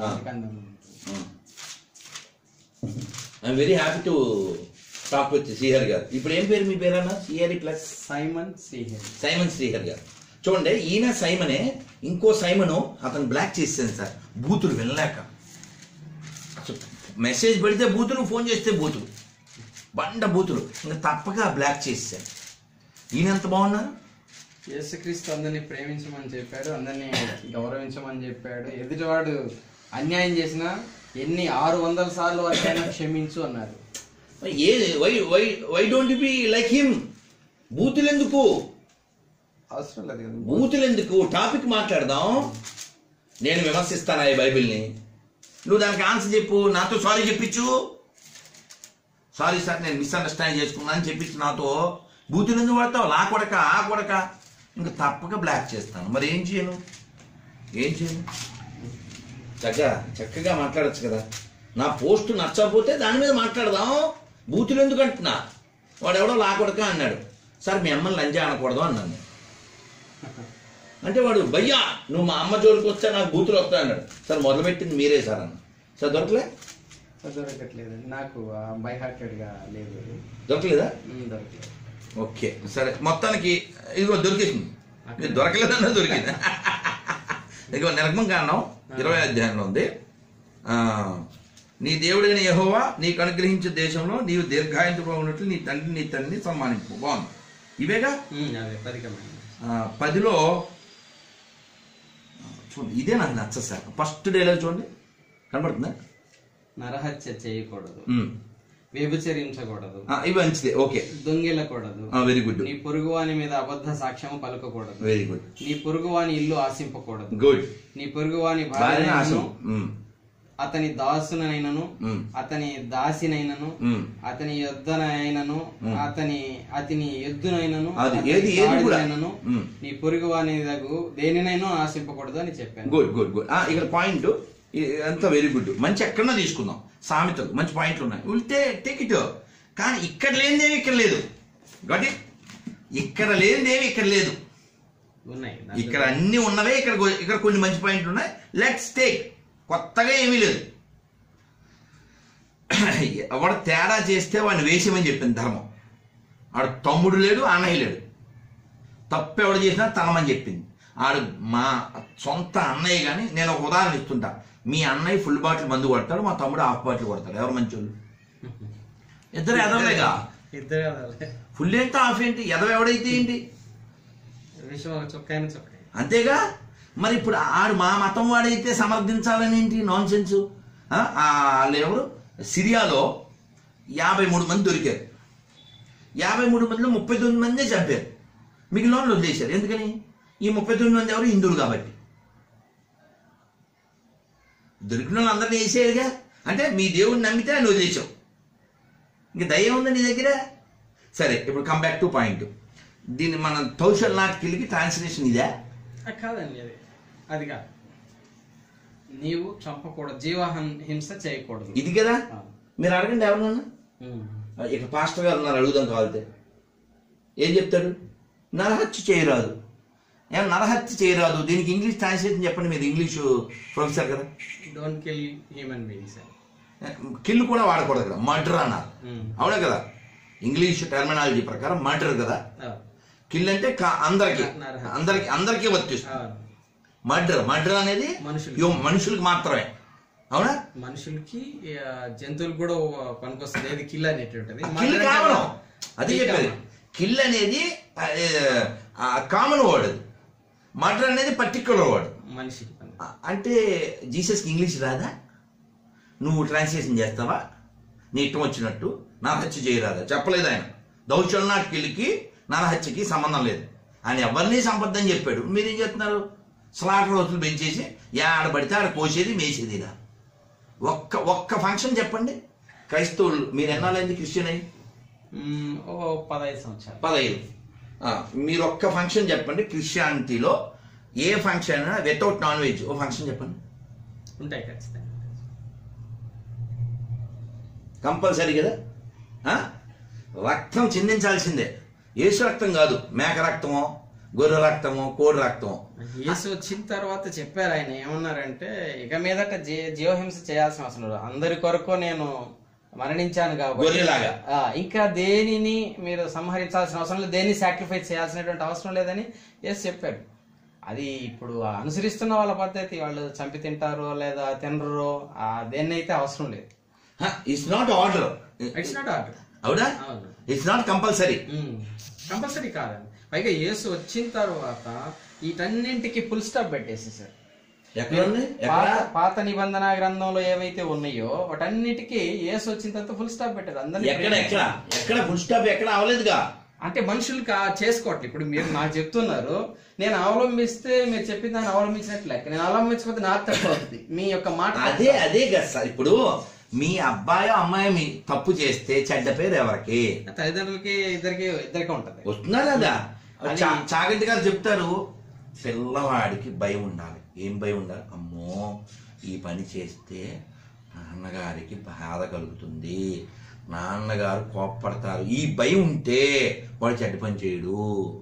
I'm very happy to talk with Srihari garu ఇప్పుడు ఏం పేరు మీ పేరన్నా Srihari plus Simon Srihari Simon Srihari garu చూడండి ఈయన సైమనే ఇంకో సైమను అతను బ్లాక్ చేసాను సార్ బూతులు వినలేక అసలు మెసేజ్ పెడితే బూతులు ఫోన్ చేస్తే బూతులు బండ బూతులు ఇంకా తప్పక బ్లాక్ చేసాను ఈయన ఎంత బాగున్నారు యేసుక్రీస్తు అందరినీ ప్రేమించమని చెప్పాడు అందరినీ గౌరవించమని చెప్పాడు ఎదుటివాడు అన్యాయం చేసినా ఎన్ని ఆరు వందల సార్లు వరకైనా క్షమించు అన్నారు ఏ why why why don't be like him బూతులు ఎందుకు అవసరం లేదు కదా బూతులు ఎందుకు టాపిక్ మాట్లాడదాం నేను విమర్శిస్తాను ఈ బైబిల్ని నువ్వు దానికి ఆన్సర్ చెప్పు నాతో సారీ చెప్పించు సారీ సార్ నేను మిస్అండర్స్టాండ్ చేసుకున్నాను అని చెప్పించు నాతో బూతులు ఎందుకు పడతావు లా కొడక ఆ కొడక ఇంకా తప్పక బ్లాక్ చేస్తాను మరి ఏం చేయను ఏం చేయను చక్కగా చక్కగా మాట్లాడచ్చు కదా నా పోస్ట్ నచ్చకపోతే దాని మీద మాట్లాడదాం బూతులు ఎందుకు అంటున్నా వాడు ఎవడో లా కొడక అన్నాడు సార్ మీ అమ్మని లంజా అనకూడదు అన్నాను నేను. అంటే వాడు భయ్యా నువ్వు మా అమ్మ జోలికి వస్తే నాకు బూతులు వస్తాయి అన్నాడు సార్ మొదలుపెట్టింది మీరే సార్ అన్న సార్ దొరకలే దొరకట్లేదు నాకు బై హార్టెడ్ గా లేదు అది. దొరకలేదా ఉమ్, దొరకలేదు ఓకే సరే మొత్తానికి ఇదిగో దొరికేసింది ఇది దొరకలేదన్నా దొరికింది ఇదిగో నిర్గమం కాండం ఇరవై అధ్యాయంలో ఉంది ఆ, నీ దేవుడైన యెహోవా నీకు అనుగ్రహించే దేశంలో నీవు దీర్ఘాయుతుగా ఉన్నట్లు నీ తండ్రి నీ తండ్రిని సన్మానింపు బాగుంది ఇవేగా ఉమ్, అదే పది కమాండ్మెంట్స్ ఆ, పదిలో చూడండి ఇదే నాకు నచ్చదు సార్ ఫస్ట్ డేలో చూడండి కనబడుతుందా నరహత్య చేయకూడదు ఉమ్. వ్యభిచరించకూడదు ఆ, ఇవి మంచిదే ఓకే దొంగిలకూడదు వెరీ గుడ్ నీ పొరుగువాని మీద అబద్ధ సాక్ష్యం పలకకూడదు వెరీ గుడ్ నీ పొరుగువాని ఇల్లు ఆశింపకూడదు గుడ్ నీ పొరుగువాని బాగానే భార్యనైనను ఆశం ఉమ్, అతని దాసునైనను ఉమ్, అతని దాసినైనను ఉమ్. అతని యొద్దనైనను అతని అతని ఎద్దునైనను అది అతని ఏది ఏది కూడా గాడిదనైనను ఉమ్. నీ పొరుగువాని దగ్గు దేనినైనా ఆశింపకూడదు అని చెప్పాను గుడ్ గుడ్ గుడ్ ఆ, ఇక్కడ పాయింట్ అంతా వెరీ గుడ్ మంచి ఎక్కడన్నా తీసుకుందాం సామెతలు మంచి పాయింట్లు ఉన్నాయి వెళ్తే టేక్ ఇట్ కానీ ఇక్కడ లేనిదేమి ఇక్కడ లేదు గట్ ఇట్ ఇక్కడ లేనిదేమి ఇక్కడ లేదు ఉన్నాయి ఇక్కడ అన్ని ఉన్నవే ఇక్కడ కొ- ఇక్కడ కొన్ని మంచి పాయింట్లు ఉన్నాయి లెట్స్ టేక్ కొత్తగా ఏమీ లేదు ఎవడు తేడా చేస్తే వాడిని వేసేమని చెప్పింది ధర్మం ఆడు తమ్ముడు లేడు అన్నయ్య లేడు తప్పు ఎవడు చేసినా తనమని చెప్పింది ఆడు మా సొంత అన్నయ్య కానీ నేను ఒక ఉదాహరణ ఇస్తుంటా మీ అన్నయ్య ఫుల్ బాటిల్ మందు కొడతాడు మా తమ్ముడు హాఫ్ బాటిల్ కొడతాడు ఎవరు మంచోళ్ళు ఇద్దరు ఎదవలేగా ఇద్దరు కదాలే. ఫుల్ ఏంటి హాఫ్ ఏంటి ఎదవ ఎవడైతే ఏంటి విషయం ఒక చొక్కాయన చొక్కాయి అంతేగా మరి ఇప్పుడు ఆడు మా మతం వాడైతే సమర్థించాలని ఏంటి నాన్ సెన్స్ వాళ్ళు ఎవరు సిరియాలో యాభై మూడు మంది దొరికారు యాభై మూడు మందిలో ముప్పై తొమ్మిది మందే చంపారు మిగిలిన వాళ్ళు వదిలేశారు ఎందుకని ఈ ముప్పై తొమ్మిది మంది ఎవరు హిందువులు కాబట్టి దొరికిన వాళ్ళు అందరినీ వేసేయాలిగా అంటే మీ దేవుడిని నమ్మితే ఆయన వదిలేసావు ఇంక దయ్యం ఉంది నీ దగ్గర సరే ఇప్పుడు కమ్ బ్యాక్ టు పాయింట్ దీన్ని మనం కౌశల్ నాటికలకి ట్రాన్స్లేషన్ ఇదే ఆ, కాదండి అది అది కాదు నీవు చంపకూడదు జీవ హం- హింస చేయకూడదు ఇది కదా ఆ. మీరు అడగండి ఎవరన్నా ఉమ్. ఇక పాస్టర్ గారు ఉన్నారు అడుగుదాం కావాలితే ఏం చెప్తాడు నరహత్య చేయరాదు ఏం నరహత్య చేయరాదు దీనికి ఇంగ్లీష్ ట్రాన్స్లేషన్ చెప్పండి మీరు ఇంగ్లీషు ప్రొఫెసర్ కదా don't kill human beings kill కూడా వాడకూడదు కదా మర్డర్ అన్నారు అవునా కదా ఇంగ్లీష్ టెర్మినాలజీ ప్రకారం మర్డర్ కదా కిల్ అంటే కా- అందరికి నరహత్య. అందరికి అందరికీ వర్తిస్తుంది మర్డర్ మర్డర్ అనేది మనుషులు. హ్యూమ- మనుషులకు మాత్రమే అవునా మనుషులకి ఆ, జంతువులకు కూడా పనికొస్తుంది ఏది కిల్ అనేటువంటిది కిల్ మర్డర్ అంటే కామన్ అది kill చెప్పేది common. కిల్ అనేది కామన్ వర్డ్ అది మర్డర్ అనేది పర్టికులర్ వర్డ్ మనిషికి పని అంటే జీసస్కి ఇంగ్లీష్ రాదా నువ్వు ట్రాన్స్లేషన్ చేస్తావా నీ ఇష్టం వచ్చినట్టు నరహత్య చేయరాదా చెప్పలేదు ఆయన దౌర్జన్యాటికి నరహత్యకి సంబంధం లేదు ఆయన ఎవరిని సంపద్దని చెప్పాడు మీరేం చెప్తున్నారు స్లాటర్ రోజులు పెంచేసి ఆడ పడితే ఆడ కోసేది మేసేది ఇలా ఒక్క ఒక్క ఫంక్షన్ చెప్పండి క్రైస్తవులు మీరు ఎన్నాళ్ళైంది క్రిస్టియన్ అయ్యి మ్మ్, ఓ పదహైదు సంవత్సరాలు పదహైదు ఆ, మీరు ఒక్క ఫంక్షన్ చెప్పండి క్రిస్టియానిటీలో ఏ ఫంక్షన్ అయినా వితౌట్ నాన్ వెజ్ ఓ ఫంక్షన్ చెప్పండి ఉంటాయి ఖచ్చితంగా కంపల్సరీ కదా ఆ? రక్తం చిందించాల్సిందే ఏసు రక్తం కాదు మేక రక్తమో గొర్రె రక్తమో కోడి రక్తమో యేసు వచ్చిన తర్వాత చెప్పారు ఆయన ఏమన్నారంటే ఇక మీదట జీ జీవహింస చేయాల్సిన అవసరం లేదు అందరి కొరకు నేను మరణించాను కాబట్టి గొర్రెలాగా. ఆ, ఇంకా దేనిని మీరు సంహరించాల్సిన అవసరం లేదు దేన్ని సాక్రిఫైస్ చేయాల్సినటువంటి అవసరం లేదని యేసు చెప్పాడు అది ఇప్పుడు అనుసరిస్తున్న వాళ్ళ పద్ధతి వాళ్ళు చంపి తింటారో లేదా తినరో ఆ దేన్ని అయితే అవసరం లేదు it's not order it's not order అవునా అవును ఇట్స్ నాట్ కంపల్సరీ కంపల్సరీ కాదండి పైగా యేసు వచ్చిన తర్వాత వీటన్నింటికి ఫుల్ స్టాప్ పెట్టేసేసారు ఎక్కడ ఉంది ఎక్కడ పాత పాత నిబంధన గ్రంథంలో ఏవైతే ఉన్నాయో వాటన్నిటికీ యేసు వచ్చిన తర్వాత ఫుల్ స్టాప్ పెట్టారు అందరినీ ఎక్కడ ఎక్కడ ఎక్కడ ఫుల్ స్టాప్ ఎక్కడ అవలేదుగా అంటే మనుషులు కా చేసుకోవట్లేదు ఇప్పుడు మీరు నాకు చెప్తున్నారు నేను అవలంబిస్తే మీరు చెప్పిన దాన్ని అవలంబించినట్లు లెక్క నేను అవలంబించకపోతే నాకు తక్కువ అవుతుంది మీ యొక్క మాట అదే అదే కదా సార్ ఇప్పుడు మీ అబ్బాయో అమ్మాయి మీ తప్పు చేస్తే చెడ్డ పేరు ఎవరికి తల్లిదండ్రులకి ఇద్దరికి ఇద్దరికి ఉంటది వస్తున్నా కదా అది- చా- చాగంటి గారు చెప్తారు పిల్లవాడికి భయం ఉండాలి ఏం భయం ఉండాలి అమ్మో ఈ పని చేస్తే నాన్నగారికి బాధ కలుగుతుంది నాన్నగారు కోప్పడతారు ఈ భయం ఉంటే వాడు చెడ్డ పని చేయడు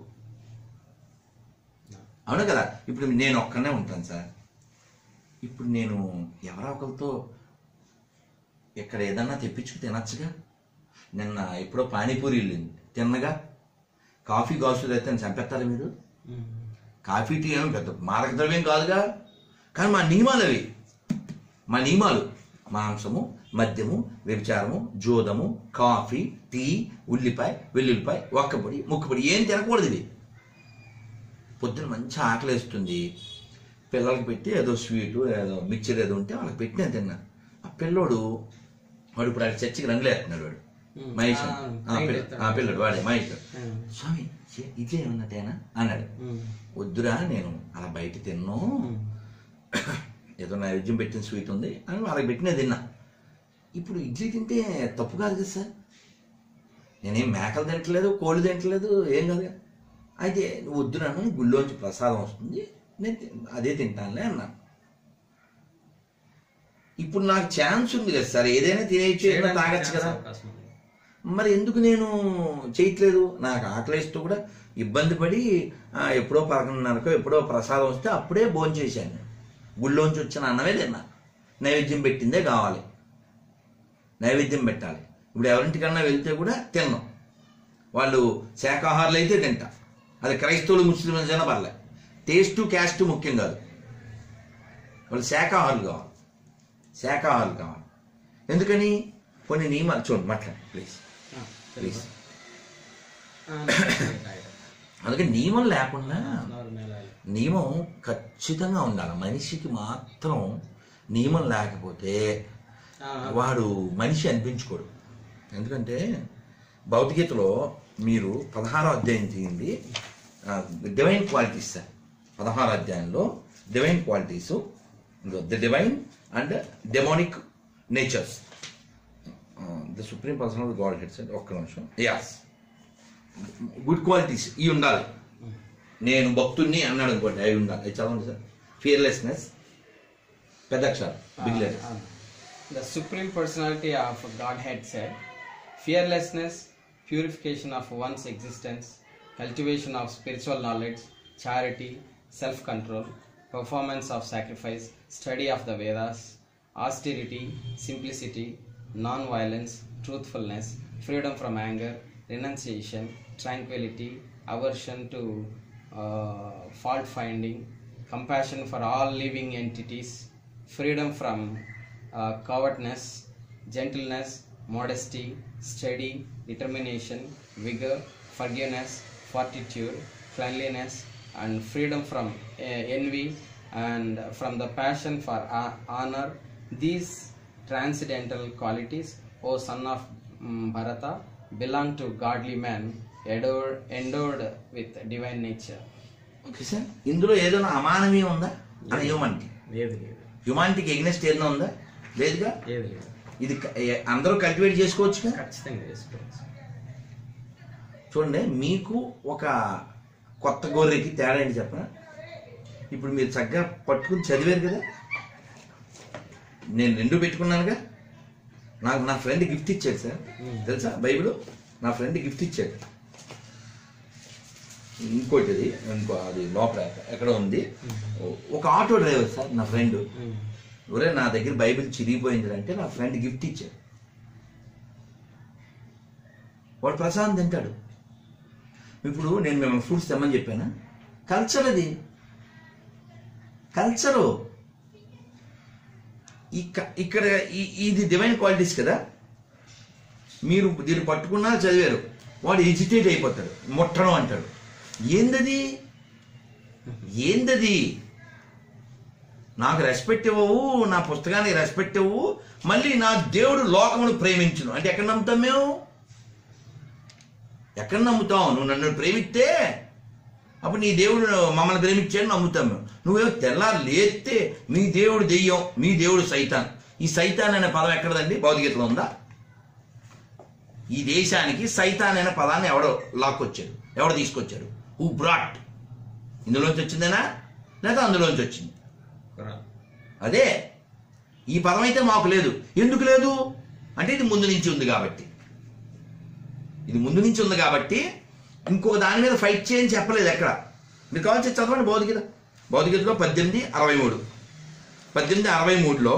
అవును కదా ఇప్పుడు నేను ఒక్కనే ఉంటాను సార్ ఇప్పుడు నేను ఎవరో ఒకరితో ఇక్కడ ఏదన్నా తెప్పించుకు తినచ్చుగా నిన్న ఎప్పుడో పానీపూరి వెళ్ళింది తిన్నగా కాఫీ కాసు అయితే చంపేస్తారా మీరు కాఫీ టీ ఏమో పెద్ద మారక ద్రవ్యం కాదుగా కానీ మా నియమాలు అవి మా నియమాలు మాంసము మద్యము వ్యభిచారము జోదము కాఫీ టీ ఉల్లిపాయ వెల్లుల్లిపాయ ఒక్కపొడి ముక్కపొడి ఏం తినకూడదు ఇది పొద్దున మంచి ఆకలి వేస్తుంది పిల్లలకి పెట్టి ఏదో స్వీటు ఏదో మిక్చర్ ఏదో ఉంటే వాళ్ళకి పెట్టి నేను తిన్నా ఆ పిల్లోడు వాడు ఇప్పుడు అక్కడ చర్చికి రంగులేస్తున్నాడు వాడు ఉమ్, మహేష్ ఆ, ఆ రైట్ పిల్ల- ఎత్తాడు. ఆ పిల్లడు వాడే మహేష్ ఉమ్. స్వామి ఇదే- ఇదే ఏమన్నా తేనా అన్నాడు వద్దురా నేను అలా బయట తిన్ను ఏదో నైవేద్యం పెట్టిన స్వీట్ ఉంది అని వాళ్ళకి పెట్టిన తిన్నా ఇప్పుడు ఇడ్లీ తింటే తప్పు కాదు కదా సార్ నేనేం మేకలు తింటలేదు కోళ్ళు తింటలేదు ఏం కాదు కదా అయితే నువ్వు వద్దురాను గుళ్ళోంచి ప్రసాదం వస్తుంది నేను తి- అదే తింటానులే అన్నాను ఇప్పుడు నాకు ఛాన్స్ ఉంది కదా సార్ ఏదైనా తినేయచ్చు ఏదైనా తాగొచ్చు కదా అవకాశం ఉంది. మరి ఎందుకు నేను చేయట్లేదు నాకు ఆకలిస్తూ కూడా ఇబ్బంది పడి ఆ, ఎప్పుడో పదకొండున్నరకో ఎప్పుడో ప్రసాదం వస్తే అప్పుడే భోజనం చేశాను నేను గుళ్ళోంచి వచ్చిన అన్నమే తిన్నా నైవేద్యం పెట్టిందే కావాలి నైవేద్యం పెట్టాలి ఇప్పుడు ఎవరింటికన్నా వెళ్తే కూడా తిన్నాం వాళ్ళు శాకాహారులు అయితే తింటా అది క్రైస్తవులు ముస్లింలు అయినా పర్లే టేస్ట్ క్యాస్ట్ ముఖ్యం కాదు వాళ్ళు శాకాహారులు కావాలి శాకాహారులు కావాలి ఎందుకని కొన్ని నియమాలు చూడండి మాట్లాడండి ప్లీజ్ ఆ, ప్లీజ్ ఆ, రైట్. అందుకని నియమం లేకుండా నార్మల్ ఆయిల్. నియమం ఖచ్చితంగా ఉండాలి మనిషికి మాత్రం నియమం లేకపోతే ఆ, వాడు మనిషి అనిపించుకోడు ఎందుకంటే భౌతికతలో మీరు పదహారో అధ్యాయం తీయండి డివైన్ క్వాలిటీస్ సార్ పదహారో అధ్యాయంలో divine qualities the divine and demonic natures the supreme person of God set ఒక్క నిమిషం యాస్ గుడ్ క్వాలిటీస్ ఇవి ఉండాలి నేను భక్తుడిని అన్నాడు అనుకోండి అవి ఉండాలి అది చదవండి సార్ ఫియర్లెస్నెస్ పెద్ద అక్షరాలు big letter Ah, The supreme personality of Godhead said, fearlessness, purification of one's existence, cultivation of spiritual knowledge, charity, self control, performance of sacrifice, study of the Vedas, austerity, simplicity, non violence, truthfulness, freedom from anger, renunciation, tranquility, aversion to uh, fault finding, compassion for all living entities, freedom from uh, cowardness, gentleness, modesty, steady, determination, vigor, forgiveness, fortitude, cleanliness, and freedom from uh, envy and from the passion for uh, honor. These transcendental qualities, O son of mm, Bharata, belong to godly man endowed, endowed with divine nature. Okay sir ఇందులో ఏదైనా అమానవీయం ఉందా అని humanity లేదు లేదు హ్యూమానిటీకి against ఏదైనా ఉందా లేదుగా లేదు లేదు ఇది క- ఏ- అందరూ కల్టివేట్ చేసుకోవచ్చుగా ఖచ్చితంగా చేసుకోవచ్చు చూడండి మీకు ఒక కొత్త గొర్రెకి తేడా ఏంటి చెప్పనా ఇప్పుడు మీరు చక్కగా పట్టుకుని చదివారు కదా నేను రెండు పెట్టుకున్నానుగా నాకు నా ఫ్రెండ్ గిఫ్ట్ ఇచ్చాడు సార్ తెలుసా బైబిల్ నా ఫ్రెండ్ గిఫ్ట్ ఇచ్చాడు ఇంకోటి అది ఇంకో అది లోపల ఎక్కడ ఉంది ఒక ఆటో డ్రైవర్ సార్ నా ఫ్రెండ్ ఒరే నా దగ్గర బైబిల్ చిరిగిపోయింది అంటే నా ఫ్రెండ్ గిఫ్ట్ ఇచ్చాడు వాడు ప్రసాదం తింటాడు ఇప్పుడు నేను మిమ్మల్ని ఫ్రూట్స్ తెమ్మని చెప్పానా కల్చర్ అది కల్చరు ఇక్క- ఇక్కడ ఈ- ఇది డివైన్ క్వాలిటీస్ కదా మీరు దీన్ని పట్టుకున్నా చదివారు వాడు ఎజిటేట్ అయిపోతాడు ముట్టడం అంటాడు ఏందది ఏందది నాకు రెస్పెక్ట్ ఇవ్వవు నా పుస్తకానికి రెస్పెక్ట్ ఇవ్వవు మళ్ళీ నా దేవుడు లోకమును ప్రేమించును అంటే ఎక్కడ నమ్ముతాం మేము ఎక్కడ నమ్ముతాం నువ్వు నన్ను ప్రేమిస్తే అప్పుడు నీ దేవుడు మమ్మల్ని ప్రేమించాడు నమ్ముతాం మేము నువ్వేమో తెల్లారు లేస్తే మీ దేవుడు దెయ్యం మీ దేవుడు సైతాన్ ఈ సైతాన్ అనే పదం ఎక్కడదండి భౌతికతలో ఉందా ఈ దేశానికి సైతాన్ అనే పదాన్ని ఎవడో లాక్కొచ్చాడు ఎవడు తీసుకొచ్చాడు హూ బ్రాట్ ఇందులోంచి వచ్చిందేనా లేదా అందులోంచి వచ్చింది అదే ఈ పదం అయితే మాకు లేదు ఎందుకు లేదు అంటే ఇది ముందు నుంచి ఉంది కాబట్టి ఇది ముందు నుంచి ఉంది కాబట్టి ఇంకొక దాని మీద ఫైట్ చేయని చెప్పలేదు ఎక్కడ మీరు కావాల్సి చదవండి భౌతికత భౌతికతలో పద్దెనిమిది అరవై మూడు పద్దెనిమిది అరవై మూడులో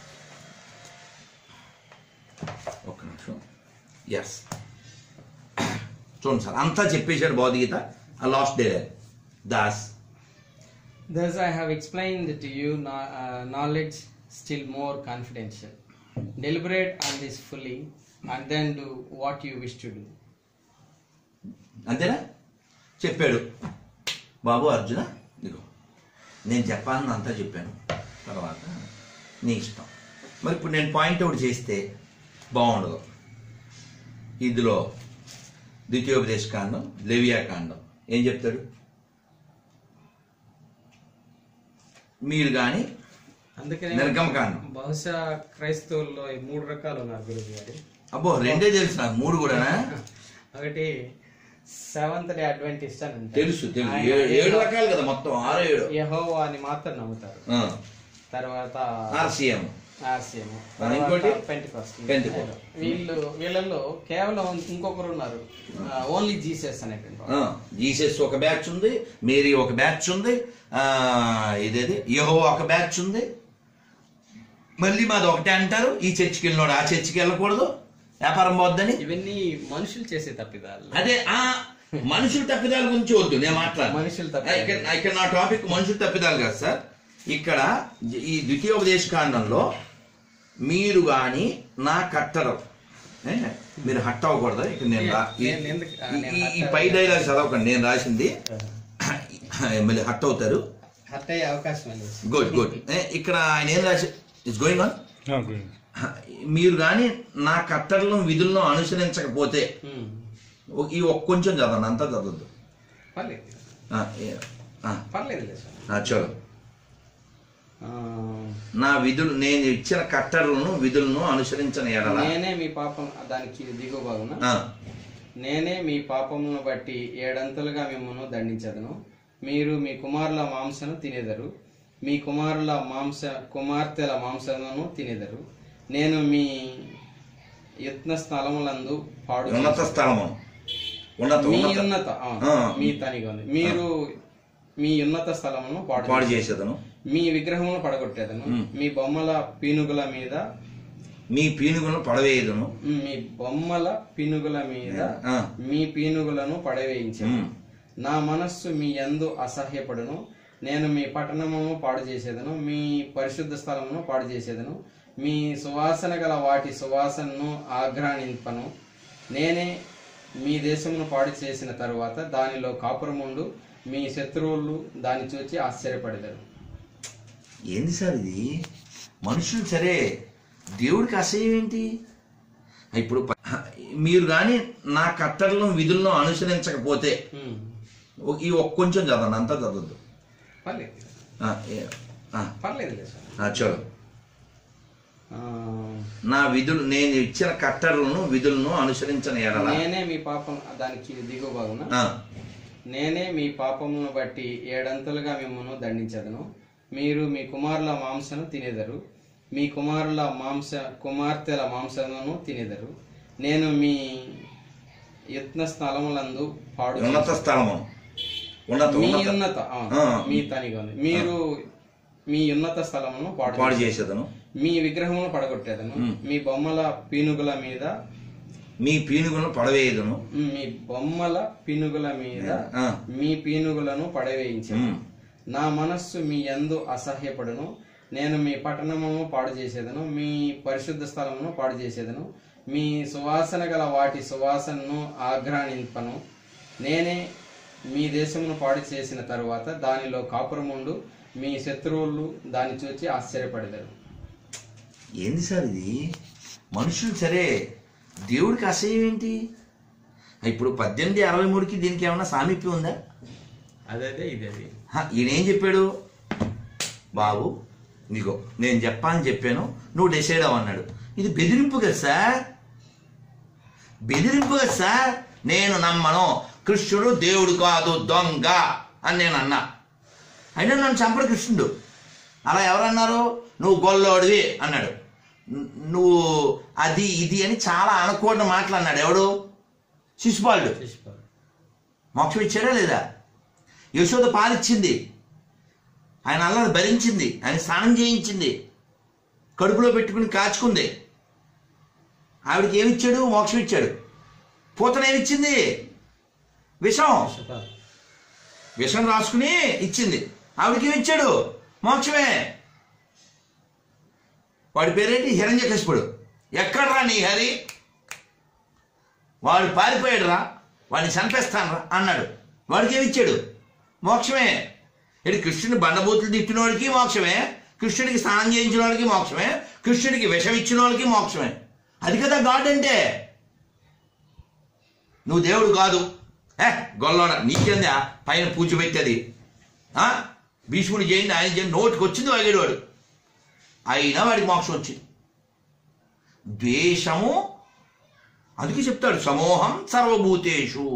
ఒక్క నిమిషం ఎస్ చూడండి సార్ అంతా చెప్పేశాడు భౌతికత ఆ last day thus Thus I have explained to you kno- uh, knowledge still more confidential. Deliberate on this fully and then do what you wish to do. అంతేనా చెప్పాడు బాబు అర్జున ఇదిగో నేను చెప్పాలని అంతా చెప్పాను తర్వాత నీ ఇష్టం మరి ఇప్పుడు నేను పాయింట్ అవుట్ చేస్తే బాగుండదు ఇందులో ద్వితీయోపదేశ కాండం లెవియా కాండం ఏం చెప్తాడు మీరు కానీ అందుకనే నిర్గమకాండం బహుశా క్రైస్తవుల్లో ఈ మూడు రకాలు ఉన్నారు గురువు గారు అబ్బో రెండే తెలుసు నాకు మూడు కూడానా ఒకటి సెవెంత్ డే అడ్వెంటిస్ట్ అని అంటారు. తెలుసు తెలుసు ఆయన ఏ- ఏడు రకాలు కదా మొత్తం ఆరు ఏడు యెహోవా అని మాత్రం నమ్ముతారు తర్వాత ఆర్సీఎం ఆర్సీఎం ఆ, ఇంకోటి? Pentecost Pentecost. వీళ్ళు వీళ్ళలో కేవలం ఇంకొకరు ఉన్నారు ఓన్లీ జీసస్ అనేటువంటి వాళ్ళు. జీసస్ ఒక బ్యాచ్ ఉంది మేరీ ఒక బ్యాచ్ ఉంది ఆ, ఇదేది యహో ఒక బ్యాచ్ ఉంది మళ్ళీ మాది ఒకటే అంటారు ఈ చర్చికి వెళ్ళినోడు ఆ చర్చికి వెళ్ళకూడదు వ్యాపారం పోద్దని ఇవన్నీ మనుషులు చేసే తప్పిదాలు అదే ఆ మనుషుల తప్పిదాల గురించి వద్దు నేను మాట్లాడు మనుషుల తప్పిదాలు. ఇక్కడ ఇక్కడ నా టాపిక్ మనుషుల తప్పిదాలు కాదు సార్ ఇక్కడ ఈ ద్వితీయోపదేశ కాండంలో మీరు గాని నా కట్టడం ఏ? మీరు హట్ అవ్వకూడదు ఇక్కడ నేను రా- ఈ- నేను ఎందుకు- ఆ, నేను ఈ- ఈ హట్ పై డైలాగ్ చదవకండి నేను రాసింది మళ్ళీ హట్ అవుతారు హట్ అయ్యే అవకాశం లేదు గుడ్ గుడ్ ఇక్కడ ఆయన ఏం రాసి it's going on No, good. మీరు కానీ నా కట్టడలను విధులను అనుసరించకపోతే ఉమ్. ఓ- ఈ ఒక్క కొంచెం చదవండి అంతా చదవద్దు పర్లేదు ఆ, ఏ- ఆ, పర్లేదు లేదు సార్ ఆ, చలో ఆ, నా విధులు నేను ఇచ్చిన కట్టడలను విధులను అనుసరించని ఎడల నేనే మీ పాపం దానికి దిగువ భాగన ఆ, నేనే మీ పాపములను బట్టి ఏడంతలుగా మిమ్మల్ని దండించదను మీరు మీ కుమారుల మాంసను తినేదరు మీ కుమారుల మాంస కుమార్తెల మాంసమును తినేదరు నేను మీ యత్న స్థలములందు పాడు ఉన్నత స్థలము ఉన్నత మీ ఉన్నత ఉన్నత ఆ, ఆ. మీ తనిగా ఉంది మీరు మీ ఉన్నత స్థలమును పాడు పాడు చేసేదను మీ విగ్రహమును పడగొట్టేదను మీ బొమ్మల పీనుగుల మీద మీ పీనుగులను పడవేయదును మీ బొమ్మల పీనుగుల మీద ఆ, మీ పీనుగులను పడవేయించను మ్. నా మనస్సు మీ యందు అసహ్యపడును నేను మీ పట్టణమును పాడు చేసేదను మీ పరిశుద్ధ స్థలమును పాడు చేసేదను మీ సువాసన గల వాటి సువాసనను ఆఘ్రాణింపను నేనే మీ దేశమును పాడు చేసిన తరువాత దానిలో కాపురముండు మీ శత్రువులు దాన్ని చూచి ఆశ్చర్యపడతారు ఏంది సార్ ఇది మనుషులు సరే దేవుడికి అసహ్యం ఏంటి ఇప్పుడు ప- మీరు కానీ నా కట్టడలను విధులను అనుసరించకపోతే ఓ- ఈ ఒక్క కొంచెం చదవండి అంతా చదవద్దు పర్లేదు ఆ, ఏ- ఆ, పర్లేదు లేదు స్వామి ఆ, చలో ఆ, నా విధులు నేను ఇచ్చిన కట్టడలను విధులను అనుసరించని ఎడల నేనే మీ పాపం దానికి దిగువ భాగమున ఆ, నేనే మీ పాపమును బట్టి ఏడంతలుగా మిమ్మల్ని దండించదను మీరు మీ కుమారుల మాంసను తినేదరు మీ కుమారుల మాంస కుమార్తెల మాంసమును తినేదరు నేను మీ యత్న స్థలములందు పాడు ఉన్నత స్థలము ఉన్నత మీ ఉన్నత ఉన్నత ఆ, ఆ. మీ తనిగా ఉంది మీరు మీ ఉన్నత స్థలమును పాడు పాడు చేసేదను మీ విగ్రహమును పడగొట్టేదను మీ బొమ్మల పీనుగుల మీద మీ పీనుగులను పడవేయదును మీ బొమ్మల పీనుగుల మీద ఆ, మీ పీనుగులను పడవేయించను ఉమ్. నా మనస్సు మీ యందు అసహ్యపడును నేను మీ పట్టణమును పాడు చేసేదను మీ పరిశుద్ధ స్థలమును పాడు చేసేదను మీ సువాసన గల వాటి సువాసనను ఆఘ్రాణింపను నేనే మీ దేశమును పాడు చేసిన తరువాత దానిలో కాపురముండు మీ శత్రువులు దాన్ని చూచి ఆశ్చర్యపడతారు ఏంది సార్ ఇది మనుషులు సరే దేవుడికి అసహ్యం ఏంటి ఇప్పుడు పద్దెనిమిది అరవై మూడుకి దీనికి ఏమన్నా సామీప్యం ఉందా అదే ఇది అది హ, ఈయన ఏం చెప్పాడు బాబు నీకో నేను చెప్పాలని చెప్పాను నువ్వు డిసైడ్ అవ్వన్నాడు ఇది బెదిరింపు కదా సార్ బెదిరింపు కదా సార్ నేను నమ్మను కృష్ణుడు దేవుడు కాదు దొంగ అని నేను అన్నా అయినా నన్ను చంపడు కృష్ణుడు అలా ఎవరన్నారు నువ్వు గొల్లోడివి అన్నాడు ను- నువ్వు అది ఇది అని చాలా అనకూడని మాటలు అన్నాడు ఎవడు శిశుపాలుడు మోక్షం ఇచ్చాడా లేదా యశోద పాలిచ్చింది ఆయన అల్లరి భరించింది ఆయన స్నానం చేయించింది కడుపులో పెట్టుకుని కాచుకుంది ఆవిడకి ఏమిచ్చాడు మోక్షం ఇచ్చాడు పూతన ఏమిచ్చింది విషం విషం రాసుకుని ఇచ్చింది ఆవిడకి ఏమిచ్చాడు మోక్షమే వాడి పేరేంటి హిరణ్యకశిపుడు ఎక్కడ్రా నీ హరి వాడు పారిపోయాడు రా వాడిని చంపేస్తాను రా అన్నాడు వాడికి ఏమి ఇచ్చాడు మోక్షమే ఇటు కృష్ణుని బండబూతులు తిట్టిన వాడికి మోక్షమే కృష్ణుడికి స్నానం చేయించిన వాడికి మోక్షమే కృష్ణుడికి విషం ఇచ్చిన వాళ్ళకి మోక్షమే అది కదా గాడ్ అంటే నువ్వు దేవుడు కాదు ఏ గొల్లోడ నీకేందా పైన పూజ పెట్టేది ఆ? భీష్ముడు చేయండి ఆయన చేయండి నోటికి వచ్చింది వాగేవాడు అయినా వాడికి మోక్షం వచ్చింది ద్వేషము అందుకే చెప్తాడు సమూహం సర్వభూతేషు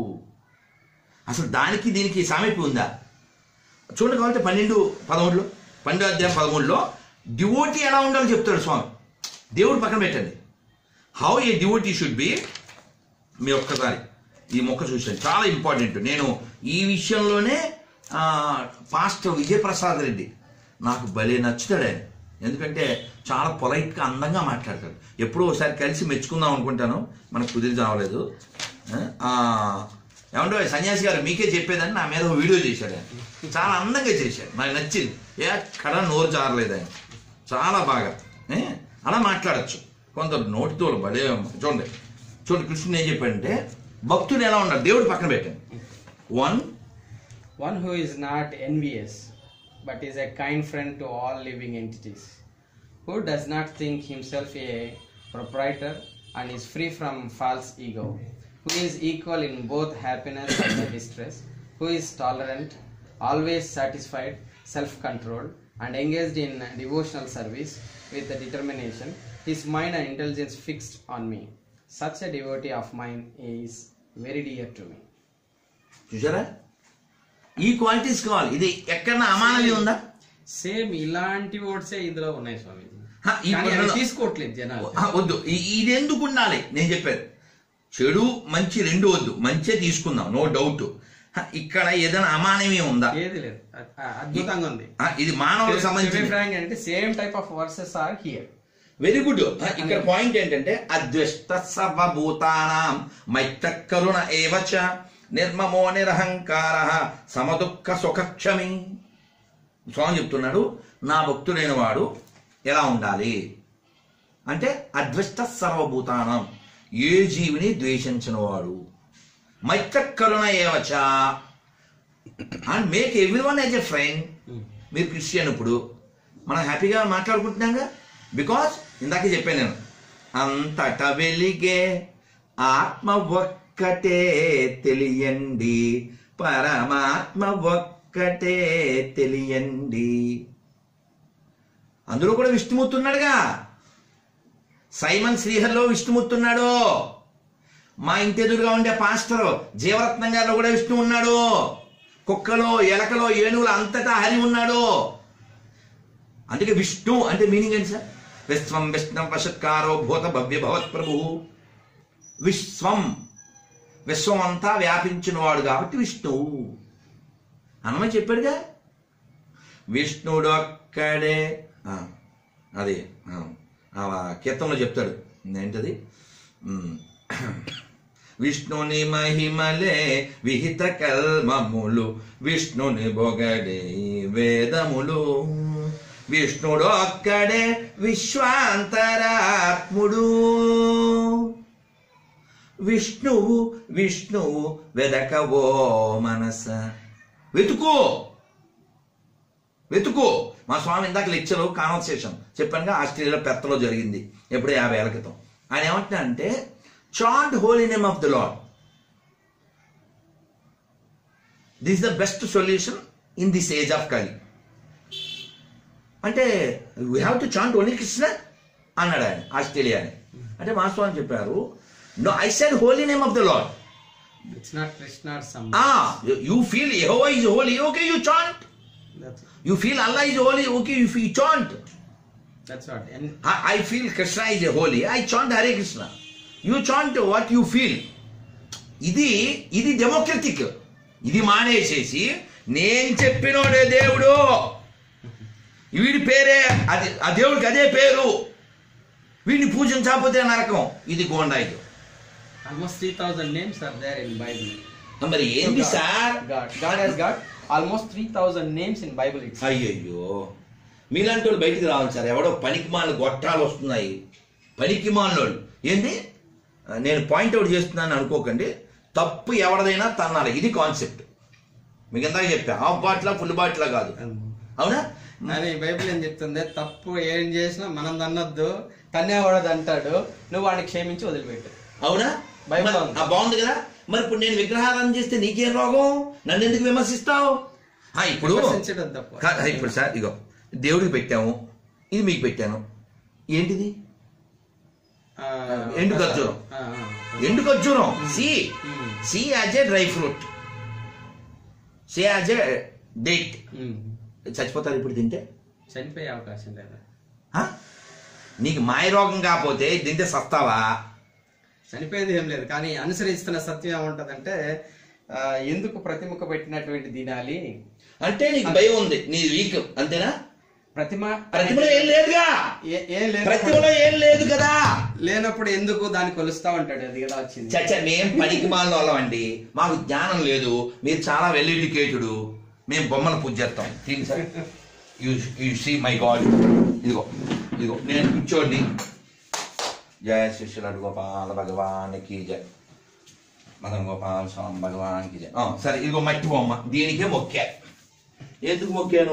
అసలు దానికి దీనికి సామీప్యం ఉందా చూడండి కాబట్టి పన్నెండు పదమూడులో పన్నెండు అధ్యాయం పదమూడులో డివోటీ ఎలా ఉండాలో చెప్తాడు స్వామి దేవుడు పక్కన పెట్టండి how a devotee should be మీ ఒక్కసారి ఈ మొక్క చూశాను చాలా ఇంపార్టెంట్ నేను ఈ విషయంలోనే ఆ, పాస్టర్ విజయప్రసాద్ రెడ్డి నాకు భలే నచ్చుతాడు ఆయన ఎందుకంటే చాలా పొలైట్గా అందంగా మాట్లాడతాడు ఎప్పుడో ఒకసారి కలిసి మెచ్చుకుందాం అనుకుంటాను మనకు కుదిరి రావలేదు ఆ, ఏమంటే సన్యాసి గారు మీకే చెప్పేదని నా మీద ఒక వీడియో చేశాడు ఆయన చాలా అందంగా చేశాడు నాకు నచ్చింది ఎక్కడ నోరు జారలేదు ఆయన చాలా బాగా ఏ? అలా మాట్లాడచ్చు కొందరు నోటితో భలే చూడండి చూడండి కృష్ణుడు ఏం చెప్పాడంటే భక్తుడు ఎలా ఉన్నారు దేవుడు పక్కన పెట్టండి one One who is not envious, but is a kind friend to all living entities, who does not think himself a proprietor and is free from false ego, who is equal in both happiness and distress, who is tolerant, always satisfied, self controlled, and engaged in devotional service with determination, his mind and intelligence fixed on me. Such a devotee of mine is very dear to me. చూసారా ఈ qualities కావాలి ఇది ఎక్కడన్నా అమానవి ఉందా same ఇలాంటి వర్డ్సే ఇందులో ఉన్నాయి స్వామి హ, ఈ కానీ అవి పదాలు- తీసుకోవట్లేదు జనాలు ఆ, వద్దు ఇ- ఇది ఎందుకు ఉండాలి నేను చెప్పాను చెడు మంచి రెండు వద్దు మంచే తీసుకుందాం నో డౌట్ ఇక్కడ ఏదైనా అమానవీ ఉందా ఏది లేదు అ- అ- అద్భుతంగా ఉంది ఆ, ఇది మానవులకు సంబంధించి ఫ్రాంక్ అంటే same type of verses are here very good ఇక్కడ పాయింట్ ఏంటంటే అద్వేష్ట సర్వభూతానాం మైత్ర కరుణ ఏవచ నిర్మమో నిరహంకార సమదుఃఖ సుఖక్షమి స్వామి చెప్తున్నాడు నా భక్తుడైన వాడు ఎలా ఉండాలి అంటే అద్వేష్ట సర్వభూతానం ఏ జీవిని ద్వేషించిన వాడు మైత్ర కరుణ ఏవచ and make every one as a friend మీరు క్రిస్టియన్ ఇప్పుడు మనం హ్యాపీగా మాట్లాడుకుంటున్నాగా బికాస్ ఇందాకే చెప్పాను నేను అంతట వెలిగే ఆత్మ ఒక్కటే తెలియండి పరమాత్మ ఒక్కటే తెలియండి అందులో కూడా విష్ణుమూర్తి ఉన్నాడుగా సైమన్ శ్రీహరిలో విష్ణుమూర్తి ఉన్నాడు మా ఇంటి ఎదురుగా ఉండే పాస్టర్ జీవరత్నం గారిలో కూడా విష్ణు ఉన్నాడు కుక్కలో ఎలకలో ఏనుగులు అంతటా హరి ఉన్నాడు అందుకే విష్ణు అంటే మీనింగ్ ఏంటి సార్ విశ్వం విష్ణు వషత్కారో భూత భవ్య భవత్ ప్రభు విశ్వం విశ్వం అంతా వ్యాపించిన వాడు కాబట్టి విష్ణువు అన్నమని చెప్పాడుగా విష్ణుడు ఒక్కడే ఆ, అది ఆ, ఆ కీర్తనలో చెప్తాడు ఏంటది ఉమ్. విష్ణుని మహిమలే విహిత కల్మములు విష్ణుని బొగడే వేదములు విష్ణుడు ఒక్కడే విశ్వాంతరాత్ముడు విష్ణువు విష్ణువు వెదకవో మనస వెతుకో వెతుకో మా స్వామి ఇందాక లెక్చర్ కాన్వర్సేషన్ చెప్పానుగా ఆస్ట్రేలియాలో పెత్తలో జరిగింది ఎప్పుడో యాభై ఏళ్ళ క్రితం ఆయన ఏమంటున్నా అంటే chant holy name of the lord this the best solution in this age of Kali అంటే we have to chant only Krishna అన్నాడు ఆయన ఆస్ట్రేలియాని అంటే మా స్వామి చెప్పారు no I said holy name of the lord it's not Krishna some Ah, you, you feel Jehovah is holy, okay, you chant. You feel Allah is holy, okay, you, you chant. That's what and I, I feel Krishna is holy, I chant Hare Krishna. You chant what you feel. ఇది ఇది democratic ఇది మానేసేసి నేను చెప్పినోడే దేవుడు వీడి పేరే అది ఆ దేవుడికి అదే పేరు వీడిని పూజించకపోతే నరకం ఇది గోండాయిదు almost three thousand names are there in Bible మరి ఏంది sir God God he's got almost three thousand names in Bible it's అయ్యయ్యో మీలాంటి వాళ్ళు బయటికి రావాలి సార్ ఎవడో పనికి మాల గొట్టాలు వస్తున్నాయి పనికి మాలోళ్ళు ఏంది నేను పాయింట్ అవుట్ చేస్తున్నాను అనుకోకండి తప్పు ఎవరిదైనా తన్నాలి ఇది కాన్సెప్ట్ మీకు ఇందాక చెప్పా హాఫ్ బాట్లా ఫుల్ బాట్లా కాదు అవునా అని బైబిల్ ఏం చెప్తుంది తప్పు ఏం చేసినా మనం తన్నొద్దు తన్నేవాడదు అంటాడు నువ్వు వాడిని క్షమించి వదిలిపెట్టు అవునా బైబిల్ మరి- ఉంది. ఆ, బాగుంది కదా మరి ఇప్పుడు నేను విగ్రహారాధన చేస్తే నీకేం రోగం నన్ను ఎందుకు విమర్శిస్తావు ఆ, ఇప్పుడు విమర్శించడం తప్పు కా- ఇప్పుడు సార్ ఇగో దేవుడికి పెట్టాము ఇది మీకు పెట్టాను ఏంటిది ఆ, ఎండు ఖర్జూరం. ఆ, ఆ. ఎండు ఖర్జూరం see hmm. See as a dry fruit see as a date um. చచ్చిపోతారు ఇప్పుడు తింటే చనిపోయే అవకాశం లేదా ఆ? నీకు మాయ రోగం కాకపోతే ఇది తింటే సస్తావా చనిపోయేది ఏం లేదు కానీ అనుసరిస్తున్న సత్యం ఏముంటదంటే ఆ, ఎందుకు ప్రతిముఖ పెట్టినటువంటి తినాలి అంటే నీకు భయం ఉంది నీ వీక్ అంతేనా ప్రతిమ ప్రతిమలో ఏం లేదుగా ఏ- ఏం లేదు ప్రతిమలో ఏం లేదు కదా లేనప్పుడు ఎందుకు దాన్ని కొలుస్తా ఉంటాడు అది కదా వచ్చింది చచ్చ మేం పనికి మాల అండి మాకు జ్ఞానం లేదు మీరు చాలా వెల్ ఎడ్యుకేటెడ్ మేము బొమ్మను పూజ చేస్తాం think sir. You you see my God ఇదిగో ఇదిగో నేను కూర్చోండి జయ శిష్యులడు గోపాల భగవానికి జయ మదన్ గోపాల స్వామి భగవానికి జయ ఆ, సరే ఇదిగో మట్టి బొమ్మ దీనికే మొక్కా ఎందుకు మొక్కాను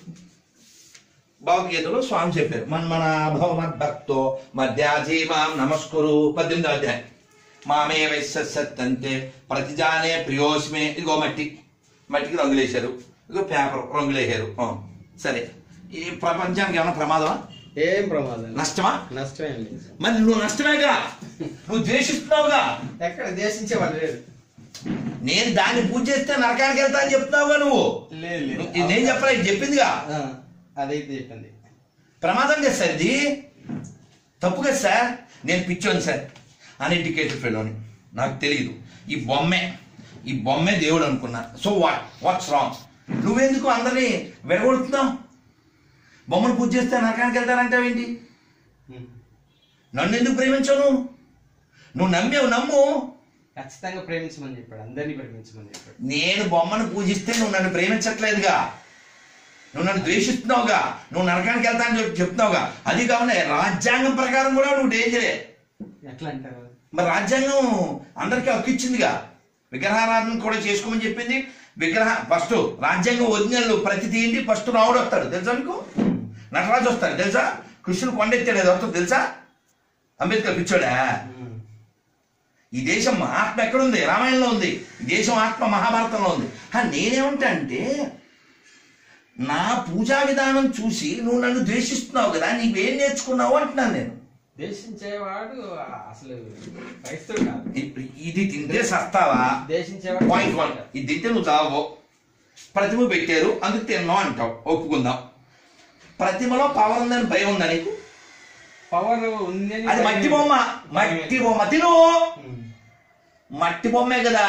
భగవద్గీతలో స్వామి చెప్పారు మన్మన భవమద్భక్తో మధ్యాజీవాం నమస్కురు పద్దెనిమిది అధ్యాయం మామే వైశ్యత్తంతే ప్రతిజానే ప్రియోస్మే ఇదిగో మట్టి మట్టికి రంగులేశారు ఇదిగో పేపర్ రంగులేశారు ఆ, సరే ఈ ప్రపంచానికి ఏమైనా ప్రమాదమా ఏం ప్రమాదం లేదు. నష్టమా నష్టమేం లేదు మరి నువ్వు నష్టమేగా నువ్వు ద్వేషిస్తున్నావుగా ఎక్కడ దేశించేవాడు లేదు నేను దాన్ని పూజ చేస్తే నరకానికి వెళ్తా అని చెప్తున్నావుగా నువ్వు లేదు లేదు నువ్వు- ఇది నేను చెప్పలే ఇది చెప్పిందిగా ఆ, అదైతే చెప్పింది ప్రమాదం కదా సార్ ఇది తప్పు కదా సార్ నేను పిచ్చోని సార్ అన్ఎడ్యుకేటెడ్ ఫెలోని నాకు తెలియదు ఈ బొమ్మే ఈ బొమ్మే దేవుడు అనుకున్నా సో వాట్ వాట్స్ రాంగ్ నువ్వెందుకు అందరినీ వెడగొడుతున్నావు బొమ్మను పూజ చేస్తే నరకానికి వెళ్తానంటావేంటి ఉమ్. నన్ను ఎందుకు ప్రేమించవు నువ్వు నమ్మేవు నమ్ము ఖచ్చితంగా ప్రేమించమని చెప్పాడు అందరినీ ప్రేమించమని చెప్పాడు నేను బొమ్మను పూజిస్తే నువ్వు నన్ను ప్రేమించట్లేదుగా నువ్వు నన్ను ద్వేషిస్తున్నావుగా నువ్వు నరకానికి వెళ్తానని చెప్పి చెప్తున్నావుగా అది కాకుండా రాజ్యాంగం ప్రకారం కూడా నువ్వు డేంజరే ఎట్లా అంటారు మరి రాజ్యాంగం అందరికీ హక్కు ఇచ్చిందిగా విగ్రహారాధన కూడా చేసుకోమని చెప్పింది విగ్రహ ఫస్ట్ రాజ్యాంగం ఒరిజినల్ ప్రతి తీయండి ఫస్ట్ రావుడు వస్తాడు తెలుసా మీకు నటరాజు వస్తాడు తెలుసా కృష్ణుడు కొండెత్తాడు అది వస్తుంది తెలుసా అంబేద్కర్ పిచ్చోడా ఉమ్. ఈ దేశం ఆత్మ ఎక్కడుంది రామాయణంలో ఉంది ఈ దేశం ఆత్మ మహాభారతంలో ఉంది హా, నేనేమంటా అంటే నా పూజా విధానం చూసి నువ్వు నన్ను ద్వేషిస్తున్నావు కదా నీవేం నేర్చుకున్నావు అంటున్నాను నేను దేశించేవాడు అసలు క్రైస్తవుడు కాదు ఇ- ఇది తింటే సస్తావా దేశించేవాడు పాయింట్ వన్ ఇది తింటే నువ్వు చావో ప్రతిమ పెట్టారు అందుకు తిన్నావు అంటావు ఒప్పుకుందాం ప్రతిమలో పవర్ ఉందని భయం ఉందా నీకు పవర్ ఉంది అని అది మట్టి బొమ్మ మట్టి బొమ్మ తిను ఉమ్. మట్టి బొమ్మే కదా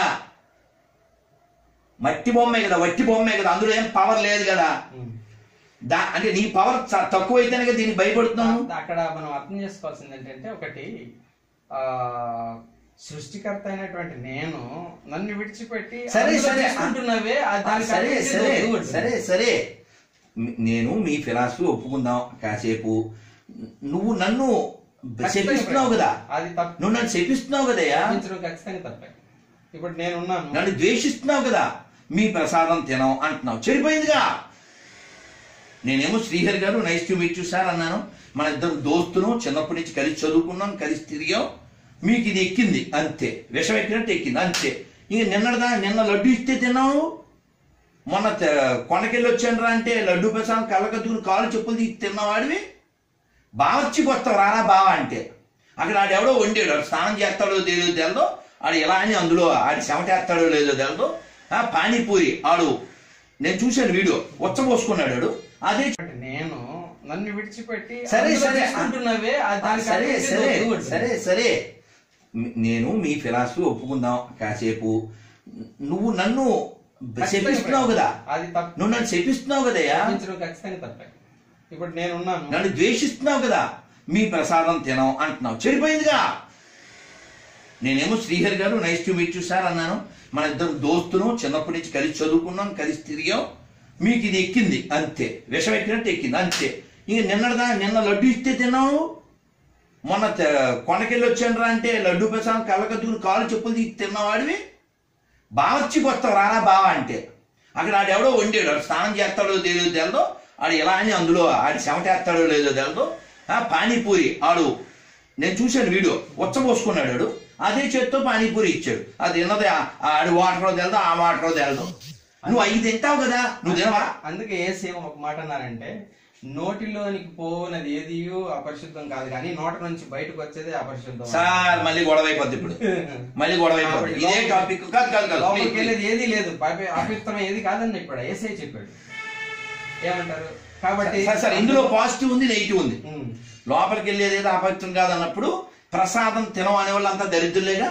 మట్టి బొమ్మే కదా వట్టి బొమ్మే కదా అందులో ఏం పవర్ లేదు కదా ఉమ్. దా అంటే నీ పవర్ తక్కువ అయితేనే కదా దీనికి భయపడుతున్నాను అక్కడ మనం అర్థం చేసుకోవాల్సింది ఏంటంటే ఒకటి ఆ సృష్టికర్త అయినటువంటి నేను నన్ను విడిచిపెట్టి సరే, అందులో సరే. తీసుకుంటున్నవే ఆ దానికి సరే అర్థం సరే లేదు. సరే సరే మి- నేను మీ ఫిలాసఫీ ఒప్పుకుందాం కాసేపు నువ్వు నన్ను శపిస్తున్నావు కదా అది తప్పు నువ్వు నన్ను శపిస్తున్నావు కదయ్యా తప్పించడం ఖచ్చితంగా తప్పే ఇప్పుడు నేను ఉన్నాను నన్ను ద్వేషిస్తున్నావు కదా మీ ప్రసాదం తినం అంటున్నావు చెడిపోయిందిగా నేనేమో శ్రీహరి గారు nice to meet you sir అన్నాను మన ఇద్దరు దోస్తులు చిన్నప్పటి నుంచి కలిసి చదువుకున్నాం కలిసి తిరిగాం మీకు ఇది ఎక్కింది అంతే విషం ఎక్కినట్టు ఎక్కింది అంతే ఇంక నిన్నటిదా నిన్న లడ్డు ఇస్తే తిన్నావు మొన్న తె- కొండకెళ్ళి వచ్చాను రా అంటే లడ్డు ప్రసాదం కళ్ళకద్దుకుని కాలు చెప్పులు తీసి తిన్నవాడివి బావచ్చికి వస్తావు రారా బావ అంటే అక్కడ ఆడెవడో వండాడు ఆడు స్నానం చేస్తాడో తెలియదు తెలదు ఆడు ఎలా అని అందులో ఆడి చెమటేస్తాడో లేదో తెలదు ఆ పానీపూరి ఆడు నేను చూశాను వీడియో ఉచ్చపోసుకున్నాడు ఆడు అదే అంటే నేను నన్ను విడిచిపెట్టి సరే, అందులో సరే. తీసుకుంటున్నవే ఆ దానికి సరే అర్థం సరే లేదు. సరే సరే మి- నేను మీ ఫిలాసఫీ ఒప్పుకుందాం కాసేపు నువ్వు నన్ను శపిస్తున్నావు కదా అది తప్పు నువ్వు నన్ను శపిస్తున్నావు కదయ్యా తప్పించడం ఖచ్చితంగా తప్పే ఇప్పుడు నేను ఉన్నాను నన్ను ద్వేషిస్తున్నావు కదా మీ ప్రసాదం తినం అంటున్నావు చెడిపోయిందిగా నేనేమో శ్రీహరి గారు nice to meet you sir అన్నాను మన ఇద్దరు దోస్తులు చిన్నప్పటి నుంచి కలిసి చదువుకున్నాం కలిసి తిరిగాం మీకు ఇది ఎక్కింది అంతే విషం ఎక్కినట్టు ఎక్కింది అంతే ఇంక నిన్నటిదా నిన్న లడ్డు ఇస్తే తిన్నావు మొన్న తె- కొండకెళ్ళి వచ్చాను రా అంటే లడ్డు ప్రసాదం కళ్ళకద్దుకుని కాలు చెప్పులు తీసి తిన్నవాడివి బావచ్చికి వస్తావు రారా బావ అంటే అక్కడ ఆడెవడో వండాడు ఆడు స్నానం చేస్తాడో తెలియదు తెలదు ఆడు ఎలా అని అందులో ఆడి చెమటేస్తాడో లేదో తెలదు ఆ పానీపూరి ఆడు నేను చూశాను వీడియో ఉచ్చపోసుకున్నాడు ఆడు అదే చేత్తో పానీపూరి ఇచ్చాడు అది తిన్నది ఆ- ఆడి వాటర్ తెలదు ఆ వాటర్ తెలదు నువ్వు అవి తింటావు కదా నువ్వు తినవా అందుకే ఏసేం ఒక మాట అన్నారంటే నోటిలోనికి పోనది ఏది అపరిశుద్ధం కాదు కానీ నోట నుంచి బయటకు వచ్చేదే అపరిశుద్ధం సార్ మళ్ళీ గొడవ అయిపోద్ది ఇప్పుడు మళ్ళీ గొడవ అయిపోద్ది ఇదే టాపిక్ కాదు కాదు కాదు లోపలికి please, వెళ్ళేది ఏది లేదు పైపై అపవిత్రం ఏది కాదని ఇప్పుడు ఏసై చెప్పాడు ఏమంటారు కాబట్టి please. సార్ సార్ ఇందులో పాజిటివ్ ఉంది నెగిటివ్ ఉంది ఉమ్. లోపలికి వెళ్ళేది ఏదో అపవిత్రం కాదన్నప్పుడు ప్రసాదం తినం అనే వాళ్ళంతా దరిద్రులేగా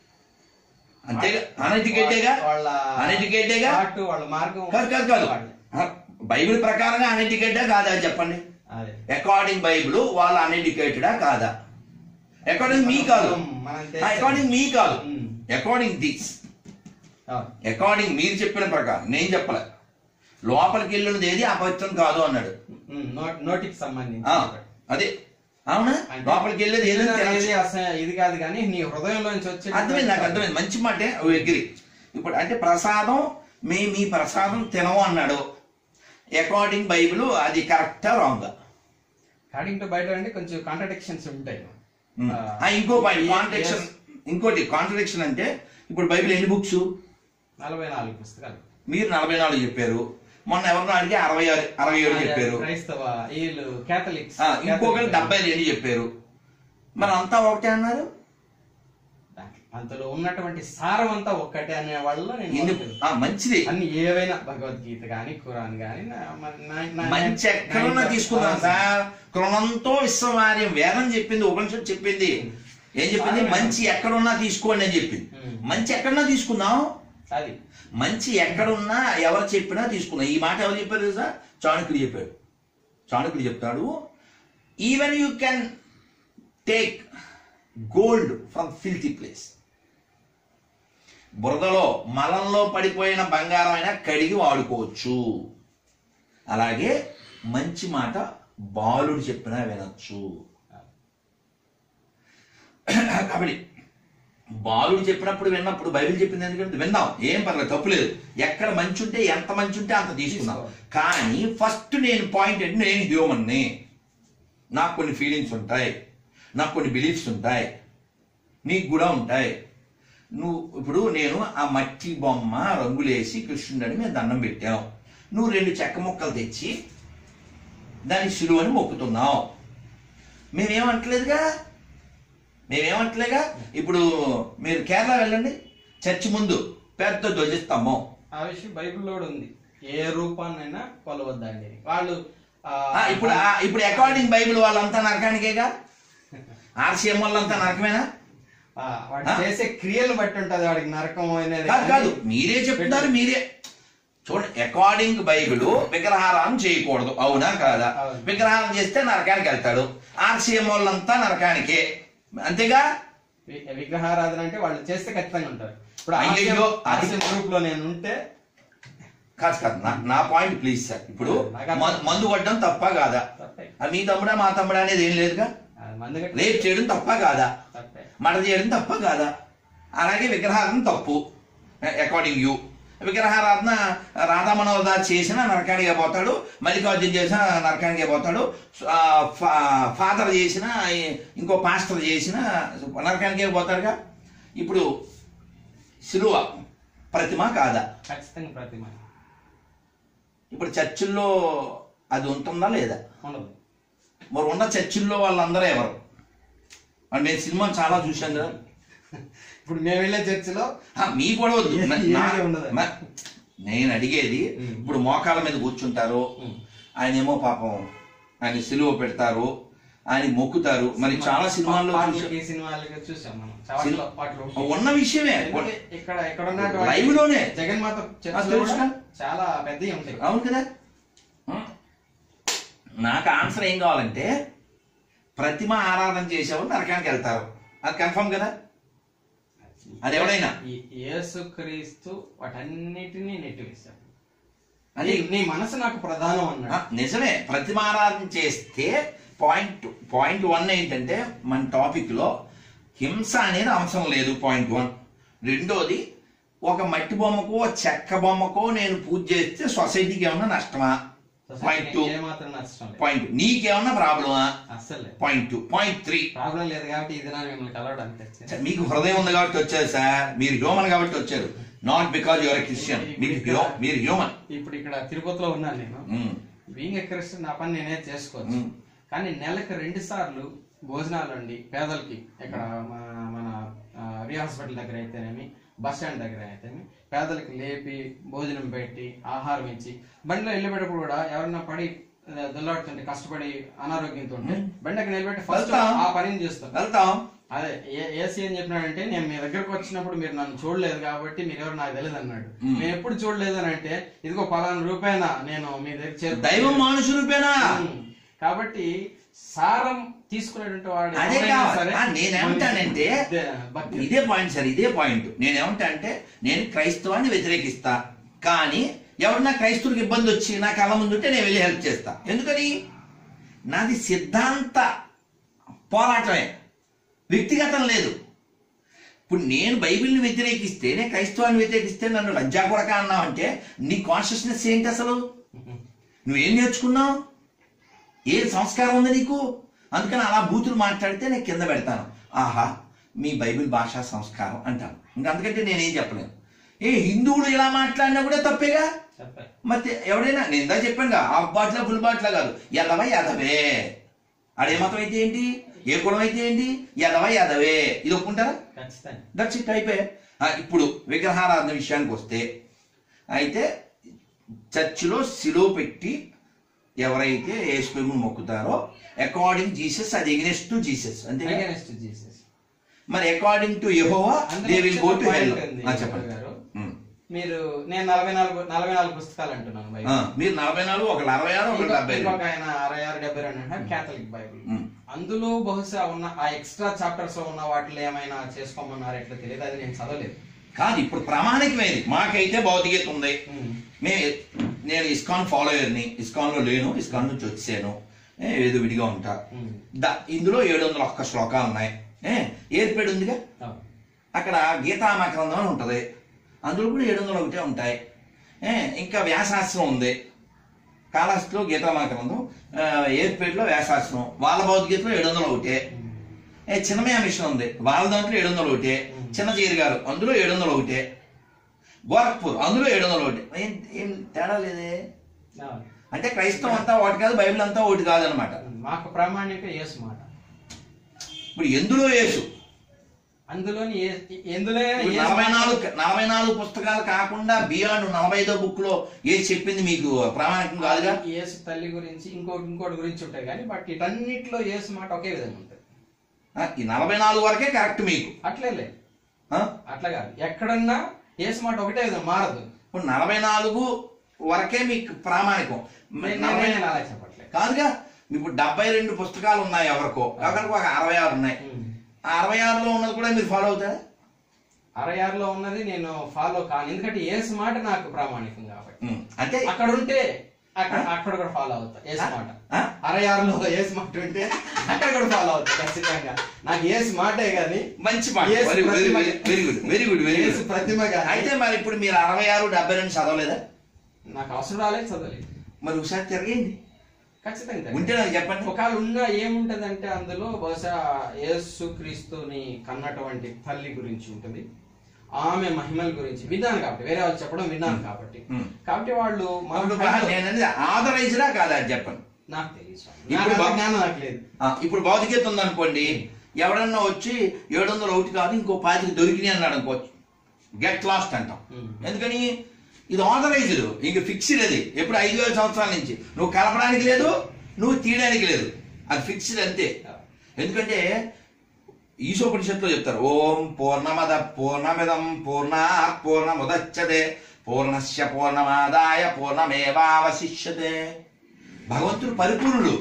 అంతేగా అనెటికేటేగా వాళ్ళ అనెటికేటేగా థాట్, వాళ్ళ మార్గం కాదు కాదు కాదు వాళ్ళది. ఆ, బైబిల్ ప్రకారంగా అనెటికేటా కాదా చెప్పండి అదే అకార్డింగ్ బైబిల్ వాళ్ళు అన్ఎడ్యుకేటెడా కాదా అకార్డింగ్ మీ కాదు మనం తెలుసు. అకార్డింగ్ మీ కాదు ఉమ్. అకార్డింగ్ దిస్ అవును. అకార్డింగ్ మీరు చెప్పిన ప్రకారం నేను చెప్పలే లోపలికి వెళ్ళినది ఏది అపవిత్రం కాదు అన్నాడు ఉమ్, నోట్- నోటికి సంబంధించి ఆ, అదే అవునా అంటే లోపలికి వెళ్ళేది ఏదో తినడం ఏది అస- ఇది కాదు కానీ నీ హృదయంలో నుంచి వచ్చే అర్థమైంది నాకు అర్థమైంది మంచి మాటే ఎగ్రి ఇప్పుడు అంటే ప్రసాదం మీ మీ ప్రసాదం తినము అన్నాడు అకార్డింగ్ బైబిల్ అది కరెక్టా రాంగ్ స్టార్టింగ్ టు బయట అంటే కొంచెం కాంట్రడిక్షన్స్ ఉంటాయి ఆ, ఇంకో పాయింట్ కాంట్రడిక్షన్ ఇంకోటి కాంట్రడిక్షన్ అంటే ఇప్పుడు బైబిల్ ఎన్ని బుక్స్ నలభై నాలుగు పుస్తకాలు మీరు నలభై నాలుగు చెప్పారు మొన్న ఎవరినో అడిగి అరవై ఆరు అరవై ఏడు చెప్పారు క్రైస్తవ వీళ్ళు కేథలిక్స్ ఆ, ఇంకొకరు డెబ్బై రెండు చెప్పారు మరి అంతా ఒకటే అన్నారు అంతలో ఉన్నటువంటి సారం అంతా ఒక్కటే అనే వాళ్ళ నేను ఎందుకు మొదలు. ఆ, మంచిది అన్ని ఏవైనా భగవద్గీత గాని ఖురాన్ గాని నా- నా- నా- నా- మంచి ఎక్కడున్నా నా- తీసుకుందాం సార్ కృణంతో విశ్వవార్యం వేదం చెప్పింది ఉపనిషత్తు చెప్పింది ఏం చెప్పింది మంచి ఎక్కడున్నా తీసుకోండి అని చెప్పింది ఉమ్. మంచి ఎక్కడున్నా తీసుకుందాం అది మంచి ఎక్కడున్నా ఎవరు చెప్పినా తీసుకుందాం ఈ మాట ఎవరు చెప్పారు తెలుసా చాణక్యుడు చెప్పాడు చాణక్యుడు చెప్తాడు even you can take gold from filthy place బురదలో మలంలో పడిపోయిన బంగారం అయినా కడిగి వాడుకోవచ్చు అలాగే మంచి మాట బాలుడు చెప్పినా వినొచ్చు కాబట్టి బాలుడు చెప్పినప్పుడు విన్నప్పుడు బైబిల్ చెప్పింది ఎందుకంటే విందాం ఏం పర్లేదు తప్పులేదు ఎక్కడ మంచి ఉంటే ఎంత మంచి ఉంటే అంత తీసుకుందాం కానీ ఫస్ట్ నేను పాయింట్ అంటే నేను హ్యూమన్ని నాకు కొన్ని ఫీలింగ్స్ ఉంటాయి నాకు కొన్ని బిలీఫ్స్ ఉంటాయి నీకు కూడా ఉంటాయి నువ్వు ఇప్పుడు నేను ఆ మట్టి బొమ్మ రంగులేసి కృష్ణుడని మేము దండం పెట్టాం నువ్వు రెండు చెక్క ముక్కలు తెచ్చి దాన్ని శిలువని మొక్కుతున్నావు మేమేమంటలేదుగా మేమేమంటలేగా ఇప్పుడు మీరు కేరళ వెళ్ళండి చర్చి ముందు పెద్ద ధ్వజస్తంభం ఆ విషయం బైబిల్లో కూడా ఉంది ఏ రూపాన్నైనా కొలవద్దండి వాళ్ళు ఆ, ఆ, ఇప్పుడు ఆ, ఇప్పుడు అకార్డింగ్ బైబిల్ వాళ్ళంతా నరకానికేగా ఆర్సీఎం వాళ్ళంతా నరకమేనా ఆ, వాడు చేసే క్రియలు బట్టి ఉంటది వాడికి నరకం అనేది కాదు కాదు మీరే చెప్తున్నారు మీరే చూడండి అకార్డింగ్ బైబిల్ విగ్రహారాధన చేయకూడదు అవునా కాదా అవును. విగ్రహారం చేస్తే నరకానికి వెళ్తాడు ఆర్సీఎం వాళ్ళంతా నరకానికే అంతేగా వి- విగ్రహారాధన అంటే వాళ్ళు చేస్తే ఖచ్చితంగా ఉంటారు ఇప్పుడు అయ్యయ్యో, అది- గ్రూప్ లో నేను ఉంటే కాదు కాదు నా- నా పాయింట్ ప్లీజ్ సార్ ఇప్పుడు నాకు అర్థం. మ- మందు కొట్టడం తప్ప కాదా తప్పే అది మీ తమ్ముడా మా తమ్ముడా అనేది ఏం లేదుగా అది మందు గట్టి రేప్ చేయడం తప్ప కాదా తప్పే మడ చేయడం తప్ప కాదా అలాగే విగ్రహారాధన తప్పు అకార్డింగ్ యూ విగ్రహారాధన రాధామనోదా చేసిన నరకానికే పోతాడు మల్లికార్జున చేసిన నరకానికే పోతాడు ఆ, ఫా- ఫాదర్ చేసిన ఇంకో పాస్టర్ చేసిన నరకానికే పోతాడుగా ఇప్పుడు శిలువ ప్రతిమ కాదా ఖచ్చితంగా ప్రతిమ ఇప్పుడు చర్చిల్లో అది ఉంటుందా లేదా ఉండదు మరి ఉన్న చర్చిల్లో వాళ్ళందరూ ఎవరు అంటే నేను సినిమా చాలా చూశాను కదా ఇప్పుడు మేము వెళ్ళే చర్చిలో ఆ, మీ కూడా వద్దు ఏ- నా- ఏమీ నా- ఉండదు. మా- నేను అడిగేది ఉమ్. ఇప్పుడు మోకాళ్ళ మీద కూర్చుంటారు ఉమ్. ఆయన ఏమో పాపం ఆయన సిలువ పెడతారు ఆయన మొక్కుతారు మరి చాలా సినిమాల్లో పాటలకి, చూసా- సినిమాలకి చూసాం మనం సినిమా- వాటిలో వాటిలో ఉన్న విషయమే ఎందుకంటే ఇక్కడ ఇక్కడ ఉన్నటువంటి లైవ్ లోనే. జగన్మాత ఆ, చర్చిలో తెలుసుగా. కూడా చాలా పెద్దవి ఉంటాయి అవును కదా ఆ. నాకు ఆన్సర్ ఏం కావాలంటే ప్రతిమ ఆరాధన చేసేవాళ్ళు నరకానికి వెళ్తారు అది కన్ఫర్మ్ కదా అది ఎవడైనా ఈ- యేసుక్రీస్తు వాటన్నిటినీ నెట్టివేశాడు అది నీ- నీ మనసు నాకు ప్రధానం ఆ, అన్నాడు నిజమే ప్రతిమారాధన చేస్తే పాయింట్ పాయింట్ వన్ ఏంటంటే మన టాపిక్ లో హింస అనేది అవసరం లేదు పాయింట్ వన్ రెండోది ఒక మట్టి బొమ్మకో చెక్క బొమ్మకో నేను పూజ చేస్తే సొసైటీకి ఏమన్నా నష్టమా పాయింట్ టూ ఏ మాత్రం నష్టం లేదు పాయింట్ నీకేమన్నా ప్రాబ్లమా అస్సలు లేదు point two point three problem లేదు కాబట్టి ఇది నా మిమ్మల్ని కలవడానికి వచ్చింది మీకు హృదయం ఉంది కాబట్టి వచ్చారు సార్ మీరు హ్యూమన్ కాబట్టి వచ్చారు నాట్ బికాజ్ యువర్ క్రిస్టియన్ మీరు హ్యూ- మీరు హ్యూమన్ ఇప్పుడు ఇక్కడ తిరుపతిలో ఉన్నాను నేను బీయింగ్ ఎ క్రిస్టియన్ నా పని నేనే చేసుకోవచ్చు మ్మ్. కానీ నెలకు రెండు సార్లు భోజనాలు అండి పేదలకి ఇక్కడ మన మన ఆ, రి హాస్పిటల్ దగ్గర అయితేనేమి బస్ స్టాండ్ దగ్గర అయితేనేమి పేదలకి లేపి భోజనం పెట్టి ఆహారం ఇచ్చి బండిలో వెళ్ళేటప్పుడు కూడా ఎవరన్నా పడి ఆ, దొల్లాడుతుంటే కష్టపడి అనారోగ్యంతో ఉంటే బండికి నిలబెట్టి ఫస్ట్ వెళ్తాం. ఆ పనిని చేస్తాం వెళ్తాం అదే ఏ- ఏసీ ఏం చెప్పినాడంటే నేను మీ దగ్గరకు వచ్చినప్పుడు మీరు నన్ను చూడలేదు కాబట్టి మీరు ఎవరు నాకు తెలియదు అన్నాడు మ్మ్. నేను ఎప్పుడు చూడలేదు అని అంటే ఇదిగో పలానా రూపాయన నేను మీ దగ్గర చేరుకున్నాను. దైవం మనుషు రూపేనా మ్మ్. కాబట్టి సారం తీసుకునేటువంటి వాడు అదే ఎవరైనా కావాలి. సరే ఆ, నేనేమంటానంటే దే- భక్తి ఇదే పాయింట్ సార్ ఇదే పాయింట్ నేనేమంటా అంటే నేను క్రైస్తవాన్ని వ్యతిరేకిస్తా కానీ ఎవరన్నా క్రైస్తవులకు ఇబ్బంది వచ్చి నా కళ్ళ ముందు ఉంటే నేను వెళ్ళి హెల్ప్ చేస్తా ఎందుకని నాది సిద్ధాంత పోరాటమే వ్యక్తిగతం లేదు ఇప్పుడు నేను బైబిల్ని వ్యతిరేకిస్తే నేను క్రైస్తవాన్ని వ్యతిరేకిస్తే నన్ను లజ్జా కొడక అన్నావంటే నీ కాన్షియస్నెస్ ఏంటి అసలు నువ్వేం నేర్చుకున్నావు ఏ సంస్కారం ఉంది నీకు అందుకని అలా బూతులు మాట్లాడితే నేను కింద పెడతాను ఆహా మీ బైబిల్ భాషా సంస్కారం అంటాను ఇంకా అందుకంటే నేనేం చెప్పలేను ఏ హిందువులు ఇలా మాట్లాడినా కూడా తప్పేగా చెప్పాలి మరి ఎవడైనా నేను ఇందా చెప్పాను హాఫ్ బాట్లా ఫుల్ బాట్లా కాదు ఎదవ ఎదవే ఆడే మతం అయితే ఏంటి ఏ కులం అయితే ఏంటి ఎదవ ఎదవే ఇది ఒప్పుకుంటారా ఖచ్చితంగా దట్స్ ఇట్ అయిపోయా ఆ, ఇప్పుడు విగ్రహారాధన విషయానికి వస్తే అయితే చర్చిలో శిలో పెట్టి ఎవరైతే యేసుప్రభుని మొక్కుతారో అకార్డింగ్ జీసస్ అది ఎగ్నెస్ట్ టు జీసస్ అంతే అగైనెస్ట్ జీసస్ మరి according to Jehovah they will go to hell చెప్పండి గారు ఉమ్. మీరు నేను నలభై నాలుగు నలభై నాలుగు పుస్తకాలు అంటున్నాను ఆ, బైబిల్ మీరు నలభై నాలుగు ఒకళ్ళు అరవై ఆరు ఒకళ్ళు డెబ్బై ఐదు. ఇంకొక ఆయన అరవై ఆరు డెబ్బై రెండు అంటే క్యాథలిక్ బైబిల్ ఉమ్. అందులో బహుశా ఉన్న ఆ ఎక్స్ట్రా చాప్టర్స్ లో ఉన్న వాటిలో ఏమైనా చేసుకోమన్నారు ఎట్లా తెలియదు అది నేను చదవలేదు కాదు ఇప్పుడు ప్రామాణికమైనది మాకైతే భౌతికత ఉంది ఉమ్. మేము నేను ఇస్కాన్ ఫాలోయర్ని ఇస్కాన్ లో లేను ఇస్కాన్ నుంచి వచ్చాను ఏ, ఏదో విడిగా ఉంటా ఉమ్. ద ఇందులో ఏడు వందల ఒక్క శ్లోకాలు ఉన్నాయి ఏ ఏర్పేడు ఉందిగా అవును. అక్కడ గీతామకరందం అని ఉంటుంది అందులో కూడా ఏడు వందలు ఒకటే ఉంటాయి ఏ, ఇంకా వ్యాసాస్త్రం ఉంది కాళహస్తిలో గీతామకరందం ఆ, ఏర్పేటలో వ్యాసాస్త్రం వాళ్ళ భౌతికతలో ఏడు వందలు ఒకటే ఉమ్. ఏ చిన్నమయ మిషన్ ఉంది వాళ్ళ దాంట్లో ఏడు వందలు ఒకటే చిన్నజీరి గారు అందులో ఏడు వందలు ఒకటే గోరఖ్పూర్ అందులో ఏడు వందలు ఒకటి ఏం ఏం తేడా లేదే అవును. అంటే క్రైస్తవం అంతా ఒకటి కాదు బైబిల్ అంతా ఒకటి కాదనమాట మాకు ప్రామాణిక యేసు మాట ఇప్పుడు ఎందులో యేసు అందులోని ఏ- ఎందులో ఇప్పుడు యేసు నలభై మాట- నాలుగు నలభై నాలుగు పుస్తకాలు కాకుండా బియాండ్ నలభై ఐదో బుక్ లో ఏది చెప్పింది మీకు ప్రామాణికం కాదుగా యేసు తల్లి గురించి ఇంకోటి ఇంకోటి గురించి ఉంటాయి కానీ బట్ వీటన్నిటిలో యేసు మాట ఒకే విధంగా ఉంటుంది ఆ, ఈ నలభై నాలుగు వరకే కరెక్ట్ మీకు అట్లే లేదు ఆ? అట్లా కాదు ఎక్కడన్నా యేసు మాట ఒకటే విధంగా మారదు ఇప్పుడు నలభై నాలుగు వరకే మీకు ప్రామాణికం నేను- నలభై నేను అలా చెప్పట్లేదు కాదుగా ఇప్పుడు డెబ్బై రెండు పుస్తకాలు ఉన్నాయి ఎవరికో ఎవరికి ఒక అరవై ఆరు ఉన్నాయి ఉమ్. ఆ అరవై ఆరులో ఉన్నది కూడా మీరు ఫాలో అవుతారా అరవై ఆరులో ఉన్నది నేను ఫాలో కాను ఎందుకంటే యేసు మాట నాకు ప్రామాణికం కాబట్టి ఉమ్, అంటే అక్కడ ఉంటే అక్కడ అక్కడ కూడా ఫాలో అవుతా యేసు మాట ఆ? అరవై ఆరులో యేసు మాట ఉంటే అక్కడ కూడా ఫాలో అవుతా ఖచ్చితంగా నాకు యేసు మాటే గాని మంచి మాట యేసు వెరీ వెరీ ప్రతిమ- very good very good very Yesu good ప్రతిమ గాని అయితే మరి ఇప్పుడు మీరు అరవై ఆరు డెబ్బై రెండు చదవలేదా నాకు అవసరం రాలేదు చదవలేదు మరి ఒకసారి తిరగండి ఖచ్చితంగా ఉంటే నాకు చెప్పండి ఒకవేళ ఉన్నా ఏముంటదంటే అందులో బహుశా యేసు క్రీస్తుని కన్నటువంటి తల్లి గురించి ఉంటుంది ఆమె మహిమల గురించి విన్నాను కాబట్టి వేరే వాళ్ళు చెప్పడం విన్నాను కాబట్టి Hmm. కాబట్టి వాళ్ళు మన ఇప్పుడు బైబిల్- నేను అనేది ఆథరైజ్డా కాదా అది చెప్పండి నాకు తెలియదు ఇప్పుడు నాకు అంత బా- జ్ఞానం నాకు లేదు ఆ, ఇప్పుడు భౌతికత ఉందనుకోండి ఎవడన్నా వచ్చి ఏడు వందలు ఒకటి కాదు ఇంకో పాతికి దొరికినాయి అన్నాడు అనుకోవచ్చు గెట్ లాస్ట్ అంటాం Hmm. ఎందుకని ఇది ఆథరైజ్డ్ ఇంక ఫిక్స్డ్ అది ఎప్పుడు ఐదు వేల సంవత్సరాల నుంచి నువ్వు కలపడానికి లేదు నువ్వు తీయడానికి లేదు అది ఫిక్స్డ్ అంతే ఎందుకంటే ఈశోపనిషత్తులో చెప్తారు ఓం పూర్ణమద పూర్ణమిదం పూర్ణ పూర్ణముదచ్చతే పూర్ణస్య పూర్ణమాదాయ పూర్ణమేవావశిష్యతే భగవంతుడు పరిపూర్ణుడు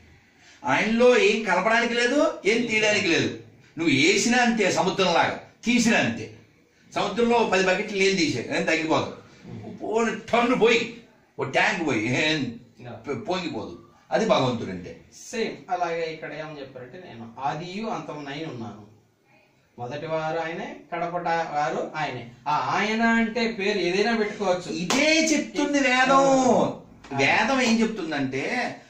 ఆయనలో ఏం కలపడానికి లేదు ఏం తీయడానికి లేదు నువ్వు వేసినా అంతే సముద్రంలాగా తీసినా అంతే సముద్రంలో ఓ పది బకెట్లు నీళ్ళు తీసే ఏం తగ్గిపోదు ఓ టన్ను పోయి ఓ ట్యాంక్ పోయి ఏం పొంగిపోదు అది భగవంతుడు అంటే సేమ్ అలాగే ఇక్కడ ఏమని చెప్పారంటే నేను ఆదియు అంతం నైన్ ఉన్నాను మొదటి వారు ఆయనే కడపట వారు ఆయనే ఆ ఆయన అంటే పేరు ఏదైనా పెట్టుకోవచ్చు ఇదే చెప్తుంది వేదం వేదం ఏం చెప్తుందంటే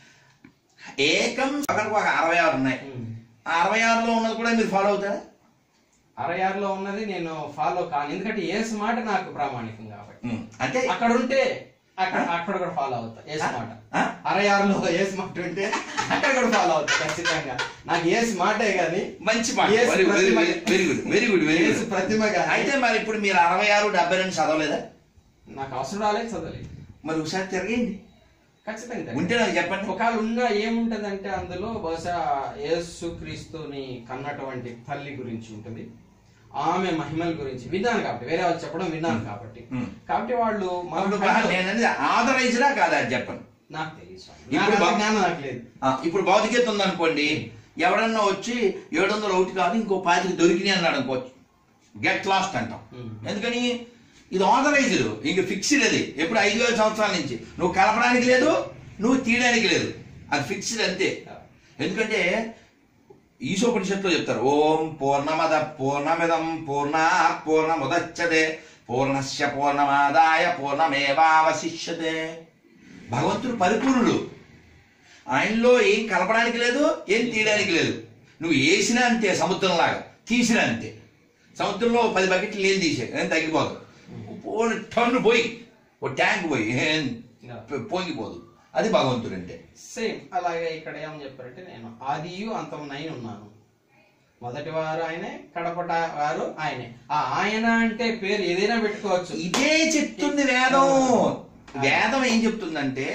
ఏకం ఒకరికి ఒక అరవై ఆరు ఉన్నాయి ఉమ్. ఆ అరవై ఆరులో ఉన్నది కూడా మీరు ఫాలో అవుతారా అరవై ఆరులో ఉన్నది నేను ఫాలో కాను ఎందుకంటే యేసు మాట నాకు ప్రామాణికం కాబట్టి ఉమ్, అంటే అక్కడ ఉంటే అక్కడ అక్కడ కూడా ఫాలో అవుతా యేసు మాట ఆ? అరవై ఆరులో యేసు మాట ఉంటే అక్కడ కూడా ఫాలో అవుతా ఖచ్చితంగా నాకు యేసు మాటే గాని మంచి మాట యేసు వెరీ వెరీ ప్రతిమ- very good very good very Yesu good ప్రతిమ గాని అయితే మరి ఇప్పుడు మీరు అరవై ఆరు డెబ్బై రెండు చదవలేదా నాకు అవసరం రాలేదు చదవలేదు మరి ఒకసారి తిరగండి ఖచ్చితంగా ఉంటే నాకు చెప్పండి ఒకవేళ ఉన్నా ఏముంటదంటే అందులో బహుశా యేసు క్రీస్తుని కన్నటువంటి తల్లి గురించి ఉంటుంది ఆమె మహిమల గురించి విన్నాను కాబట్టి వేరే వాళ్ళు చెప్పడం విన్నాను కాబట్టి Hmm. కాబట్టి వాళ్ళు మన ఇప్పుడు బైబిల్- నేను అనేది ఆథరైజ్డా కాదా అది చెప్పండి నాకు తెలియదు స్వామి. ఇప్పుడు నాకు అంత బా- జ్ఞానం నాకు లేదు ఆ, ఇప్పుడు భౌతికత ఉందనుకోండి ఎవడన్నా వచ్చి ఏడు వందలు ఒకటి కాదు ఇంకో పాతికి దొరికినాయి అన్నాడు అనుకోవచ్చు గెట్ లాస్ట్ అంటాం Hmm. ఎందుకని ఇది ఆథరైజ్డ్ ఇంక ఫిక్స్డ్ అది ఎప్పుడు ఐదు వేల సంవత్సరాల నుంచి నువ్వు కలపడానికి లేదు నువ్వు తీయడానికి లేదు అది ఫిక్స్డ్ అంతే ఎందుకంటే ఈశోపనిషత్తులో చెప్తారు ఓం పూర్ణమద పూర్ణమిదం పూర్ణ పూర్ణముదచ్చతే పూర్ణస్య పూర్ణమాదాయ పూర్ణమేవావశిష్యతే భగవంతుడు పరిపూర్ణుడు ఆయనలో ఏం కలపడానికి లేదు ఏం తీయడానికి లేదు నువ్వు వేసినా అంతే సముద్రంలాగా తీసినా అంతే సముద్రంలో ఓ పది బకెట్లు నీళ్ళు తీసే ఏం తగ్గిపోదు ఓ టన్ను పోయి ఓ ట్యాంక్ పోయి ఏం పొంగిపోదు అది భగవంతుడు అంటే సేమ్ అలాగే ఇక్కడ ఏమని చెప్పారంటే నేను ఆదియు అంతం నైన్ ఉన్నాను మొదటి వారు ఆయనే కడపట వారు ఆయనే ఆ ఆయన అంటే పేరు ఏదైనా పెట్టుకోవచ్చు ఇదే చెప్తుంది వేదం వేదం ఏం చెప్తుందంటే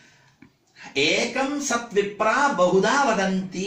ఏకం సత్విప్రా బహుదా వదంతి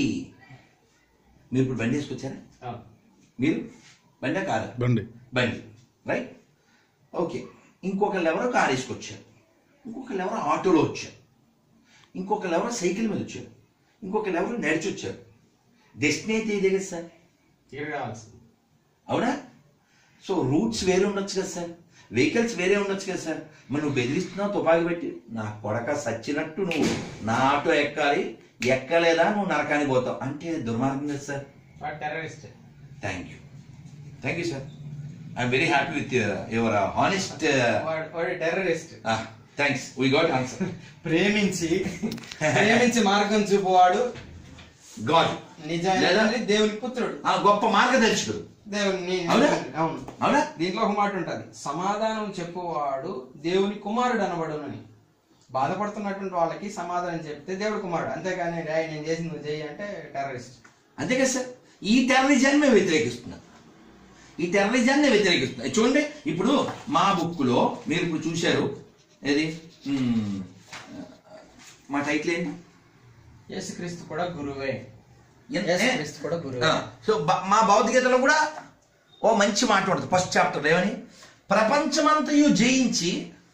మీరు ఇప్పుడు బండి వేసుకొచ్చారా అవును. మీరు బండి కాదా బండి బండి రైట్ ఓకే ఇంకొకళ్ళు ఎవరో కారు వేసుకొచ్చారు ఇంకొకళ్ళు ఎవరో ఆటోలో వచ్చారు ఇంకొకళ్ళు ఎవరో సైకిల్ మీద వచ్చారు ఇంకొకళ్ళు ఎవరో నడిచి వచ్చారు డెస్టినీ అయితే ఇదే కదా సార్ ఇక్కడ కావాల్సింది అవునా సో రూట్స్ వేరే ఉండొచ్చు కదా సార్ వెహికల్స్ వేరే ఉండొచ్చు కదా సార్ మరి నువ్వు బెదిరిస్తున్నావు తుపాకి పెట్టి నా కొడక సచ్చినట్టు నువ్వు నా ఆటో ఎక్కాలి ఎక్కలేదా నువ్వు నరకానికి పోతావు అంటే దుర్మార్గం కదా సార్ వాడు terrorist thank you thank you sir I'm very happy with your honest వాడు వాడు terrorist thanks we got answer ప్రేమించి ప్రేమించి మార్గం చూపువాడు గాడ్ నిజాన్ని దేవుని పుత్రుడు గొప్ప మార్గదర్శకుడు దేవుని అవునా? అవును అవునా దీంట్లో ఒక మాట ఉంటది సమాధానం చెప్పువాడు దేవుని కుమారుడు అనబడునని బాధపడుతున్నటువంటి వాళ్ళకి సమాధానం చెప్తే దేవుడు కుమారుడు అంతేగాని రే నేను చేసింది నువ్వు చేయి అంటే టెర్రరిస్ట్ అంతే కదా సార్ ఈ టెర్రరిజాన్ని మేము వ్యతిరేకిస్తున్నాం ఈ టెర్రరిజాన్ని వ్యతిరేకిస్తున్నాం చూడండి ఇప్పుడు మా బుక్లో మీరు ఇప్పుడు చూశారు ఏది మ్మ్, మా టైటిల్ ఏంటి యేసుక్రీస్తు కూడా గురువే ఎంత- యేసుక్రీస్తు కూడా గురువే ఆ, సో బ- మా భౌతికతలో కూడా ఓ మంచి మాట ఉంటుంది ఫస్ట్ చాప్టర్ ఏమని ప్రపంచమంతయు జయించి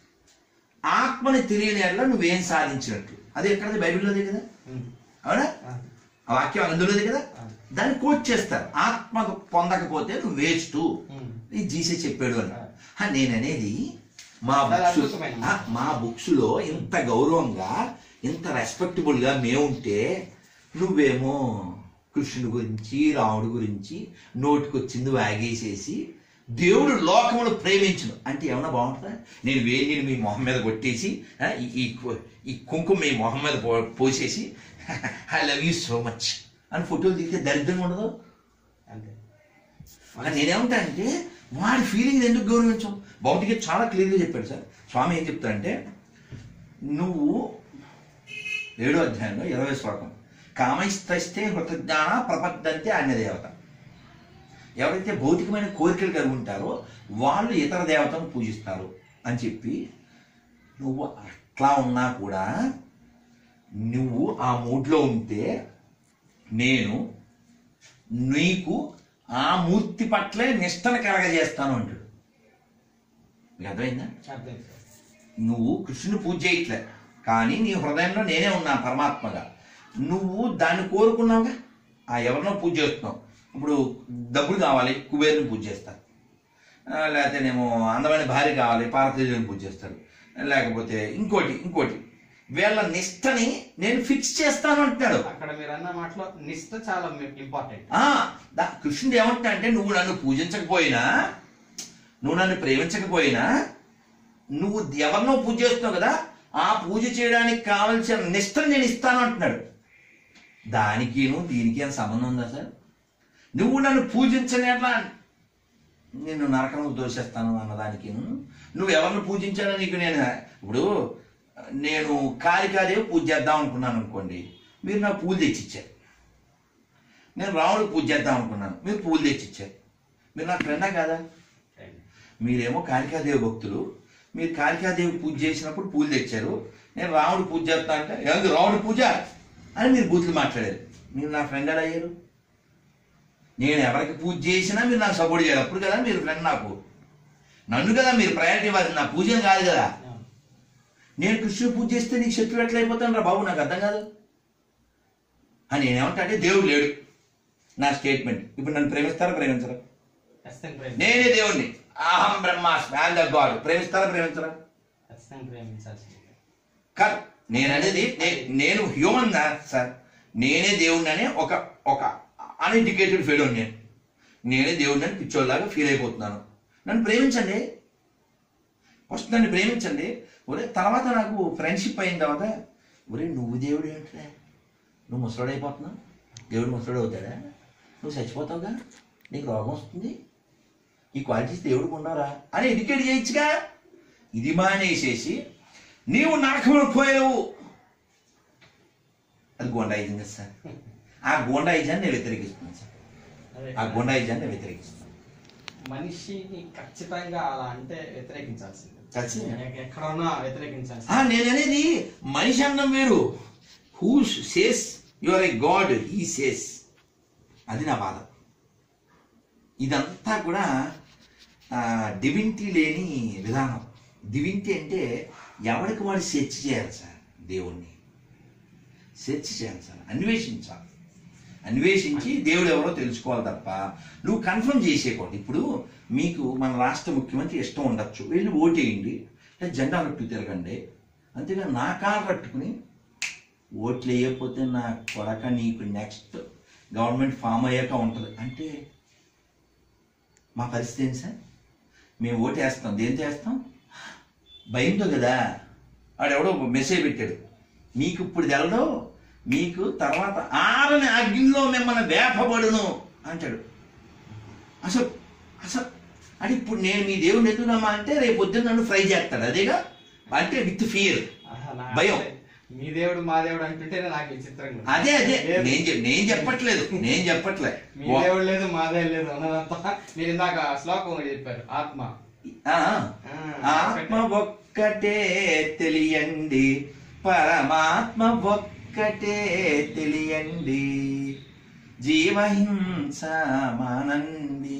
ఆత్మని తెలియని ఎడల నువ్వేం సాధించినట్లు అది ఎక్కడది బైబిల్లోదే కదా ఉమ్. అవునా ఆ. ఆ వాక్యం అందులోది కదా ఆ. దాన్ని కోట్ చేస్తారు ఆత్మ పొందకపోతే నువ్వు వేస్ట్ ఉమ్. ఇది జీసే చెప్పాడు అని ఆ. ఆ, నేననేది మా చాలా బుక్స్ అద్భుతమైన మాట. మా బుక్స్ లో ఇంత గౌరవంగా ఇంత రెస్పెక్టబుల్ గా మేముంటే నువ్వేమో కృష్ణుడి గురించి రాముడి గురించి నోటికొచ్చింది వాగేసేసి దేవుడు లోకమును ప్రేమించును అంటే ఏమన్నా బాగుంటుందా నేను వేణిని మీ మొహం మీద కొట్టేసి ఆ, ఈ- ఈ కు- ఈ కుంకుమ మీ మొహం మీద పో- పోసేసి I love you so much అని ఫోటోలు దిగితే దరిద్రంగా ఉండదు అంతే అలా నేనేమంటా అంటే వాడి ఫీలింగ్ ఎందుకు గౌరవించాం భౌతిక చాలా క్లియర్గా చెప్పాడు సార్ స్వామి ఏం చెప్తాడంటే నువ్వు ఏడో అధ్యాయంలో ఇరవై శ్లోకం కామైస్తస్తే హృతజ్ఞాన ప్రపద్దంతే అన్య దేవత ఎవరైతే భౌతికమైన కోరికలు కలిగి ఉంటారో వాళ్ళు ఇతర దేవతను పూజిస్తారు అని చెప్పి నువ్వు అట్లా ఉన్నా కూడా నువ్వు ఆ మూడ్లో ఉంటే నేను నీకు ఆ మూర్తి పట్లే నిష్టను కలగజేస్తాను అంటాడు మీకు అర్థమైందా అర్థం నువ్వు కృష్ణుని పూజ చేయట్లే కానీ నీ హృదయంలో నేనే ఉన్నా పరమాత్మగా నువ్వు దాన్ని కోరుకున్నావుగా ఆ ఎవరినో పూజ చేస్తున్నావు ఇప్పుడు డబ్బులు కావాలి కుబేరుని పూజ చేస్తారు ఆ, లేకపోతేనేమో అందమైన భార్య కావాలి పార్వతీదేవిని పూజ చేస్తారు లేకపోతే ఇంకోటి ఇంకోటి వీళ్ళ నిష్టని నేను ఫిక్స్ చేస్తాను అంటున్నాడు అక్కడ మీరు అన్న మాటలో నిష్ట చాలా ఇంపార్టెంట్ ఆ దా- కృష్ణుడు ఏమంటా అంటే నువ్వు నన్ను పూజించకపోయినా నువ్వు నన్ను ప్రేమించకపోయినా నువ్వు ఎవరినో పూజ చేస్తున్నావు కదా ఆ పూజ చేయడానికి కావలసిన నిష్టను నేను ఇస్తాను అంటున్నాడు దానికిను దీనికి ఏం సంబంధం ఉందా సార్ నువ్వు నన్ను పూజించని ఎట్లా నేను నరకంలో దోషేస్తాను అన్నదానికి నువ్వు ఎవరిని పూజించానో నీకు నేను ఇప్పుడు నేను కాళికాదేవి పూజ చేద్దాం అనుకున్నాను అనుకోండి మీరు నాకు పూలు తెచ్చిచ్చారు నేను రాముడికి పూజ చేద్దాం అనుకున్నాను మీరు పూలు తెచ్చిచ్చారు మీరు నా ఫ్రెండా కాదా మీరేమో కాళికాదేవి భక్తులు మీరు కాళికాదేవి పూజ చేసినప్పుడు పూలు తెచ్చారు నేను రాముడు పూజ చేస్తా అంటే ఏంది రాముడి పూజ అని మీరు బూతులు మాట్లాడారు మీరు నా ఫ్రెండ్ ఎలా అయ్యారు నేను ఎవరికి పూజ చేసినా మీరు నాకు సపోర్ట్ చేయాలి అప్పుడు కదా మీరు ఫ్రెండ్ నాకు నన్ను కదా మీరు ప్రయారిటీ ఇవ్వాలి నా పూజను కాదు కదా నేను కృష్ణుడు పూజ చేస్తే నీకు శత్రువు ఎట్లా అయిపోతాను రా బాబు నాకు అర్థం కాదు అని నేనేమంటా అంటే దేవుడు లేడు నా స్టేట్మెంట్ ఇప్పుడు నన్ను ప్రేమిస్తారా ప్రేమించరా ఖచ్చితంగా ప్రేమ నేనే దేవుణ్ణి అహం బ్రహ్మాస్మి ఐఎమ్ ద గాడ్ ప్రేమిస్తారా ప్రేమించరా ఖచ్చితంగా ప్రేమించాల్సింది కాదు నేను అనేది నే- నేను హ్యూమన్ సార్ నేనే దేవుణ్ణి అనే ఒక ఒక అన్ఎడ్యుకేటెడ్ ఫీల్ నేను నేనే దేవుణ్ణి అని పిచ్చోళ్ళలాగా ఫీల్ అయిపోతున్నాను నన్ను ప్రేమించండి ఫస్ట్ నన్ను ప్రేమించండి ఒరే తర్వాత నాకు ఫ్రెండ్షిప్ అయిన తర్వాత ఒరే నువ్వు దేవుడు ఏంట్రా నువ్వు ముసలాడు అయిపోతున్నావు దేవుడు ముసలాడు అవుతాడా నువ్వు చచ్చిపోతావుగా నీకు రోగం వస్తుంది ఈ క్వాలిటీస్ దేవుడికి ఉండవరా అని ఎడ్యుకేట్ చేయొచ్చుగా ఇది మానేసేసి నీవు నరకములు పోయావు అది గోండాయిజం కదా సార్ ఆ గోండాయిజాన్ని నేను వ్యతిరేకిస్తున్నాను సార్ అదే ఆ గోండాయిజాన్ని నేను వ్యతిరేకిస్తున్నాను మనిషిని ఖచ్చితంగా అలా అంటే వ్యతిరేకించాల్సింది ఖచ్చితంగా. ఎక్క- ఎక్కడున్నా ఆ, వ్యతిరేకించాల్సింది నేను అనేది మనిషి అన్నం వేరు who says you are a God he says అది నా బాధ ఇదంతా కూడా డివింటీ లేని విధానం డివింటీ అంటే ఎవరికి వాడు సెర్చ్ చేయాలి సార్ దేవుణ్ణి సెర్చ్ చేయాలి సార్ అన్వేషించాలి అన్వేషించి దేవుడు ఎవరో తెలుసుకోవాలి తప్ప నువ్వు కన్ఫర్మ్ చేసేయకూడదు ఇప్పుడు మీకు మన రాష్ట్ర ముఖ్యమంత్రి ఇష్టం ఉండొచ్చు వెళ్ళి ఓటేయండి లేదా జెండా పట్టు తిరగండి అంతేగా నా కారు పట్టుకుని ఓట్లు వేయకపోతే నా కొడక నీకు నెక్స్ట్ గవర్నమెంట్ ఫామ్ అయ్యాక ఉంటుంది అంటే మా పరిస్థితి ఏంటి సార్ మేము ఓటు వేస్తాం దేంతో వేస్తాం భయంతో కదా ఆడెవడో మెసేజ్ పెట్టాడు మీకు ఇప్పుడు తెలదు మీకు తర్వాత ఆరని అగ్నిలో మిమ్మల్ని వేపబడును అంటాడు అసలు అసలు అంటే ఇప్పుడు నేను మీ దేవుడిని ఎందుకు నమ్మా అంటే రేపు పొద్దున్న నన్ను ఫ్రై చేస్తాడు అదేగా అంటే విత్ ఫియర్ ఆహా, నా- భయం. మీ దేవుడు మా దేవుడు అంటుంటేనే నాకు విచిత్రంగా ఉంది. అదే అదే లేదు. నేను చెప్- నేను చెప్పట్లేదు నేను చెప్పట్లే మీ దేవుడు లేదు మా దేవుడు లేదు అన్నదంతా మీరు ఇందాక శ్లోకం ఒకటి చెప్పారు ఆత్మ ఆ, ఆ, ఆత్మ ఒక్కటే తెలియండి పరమాత్మ ఒక్కటే తెలియండి జీవహింస మానండి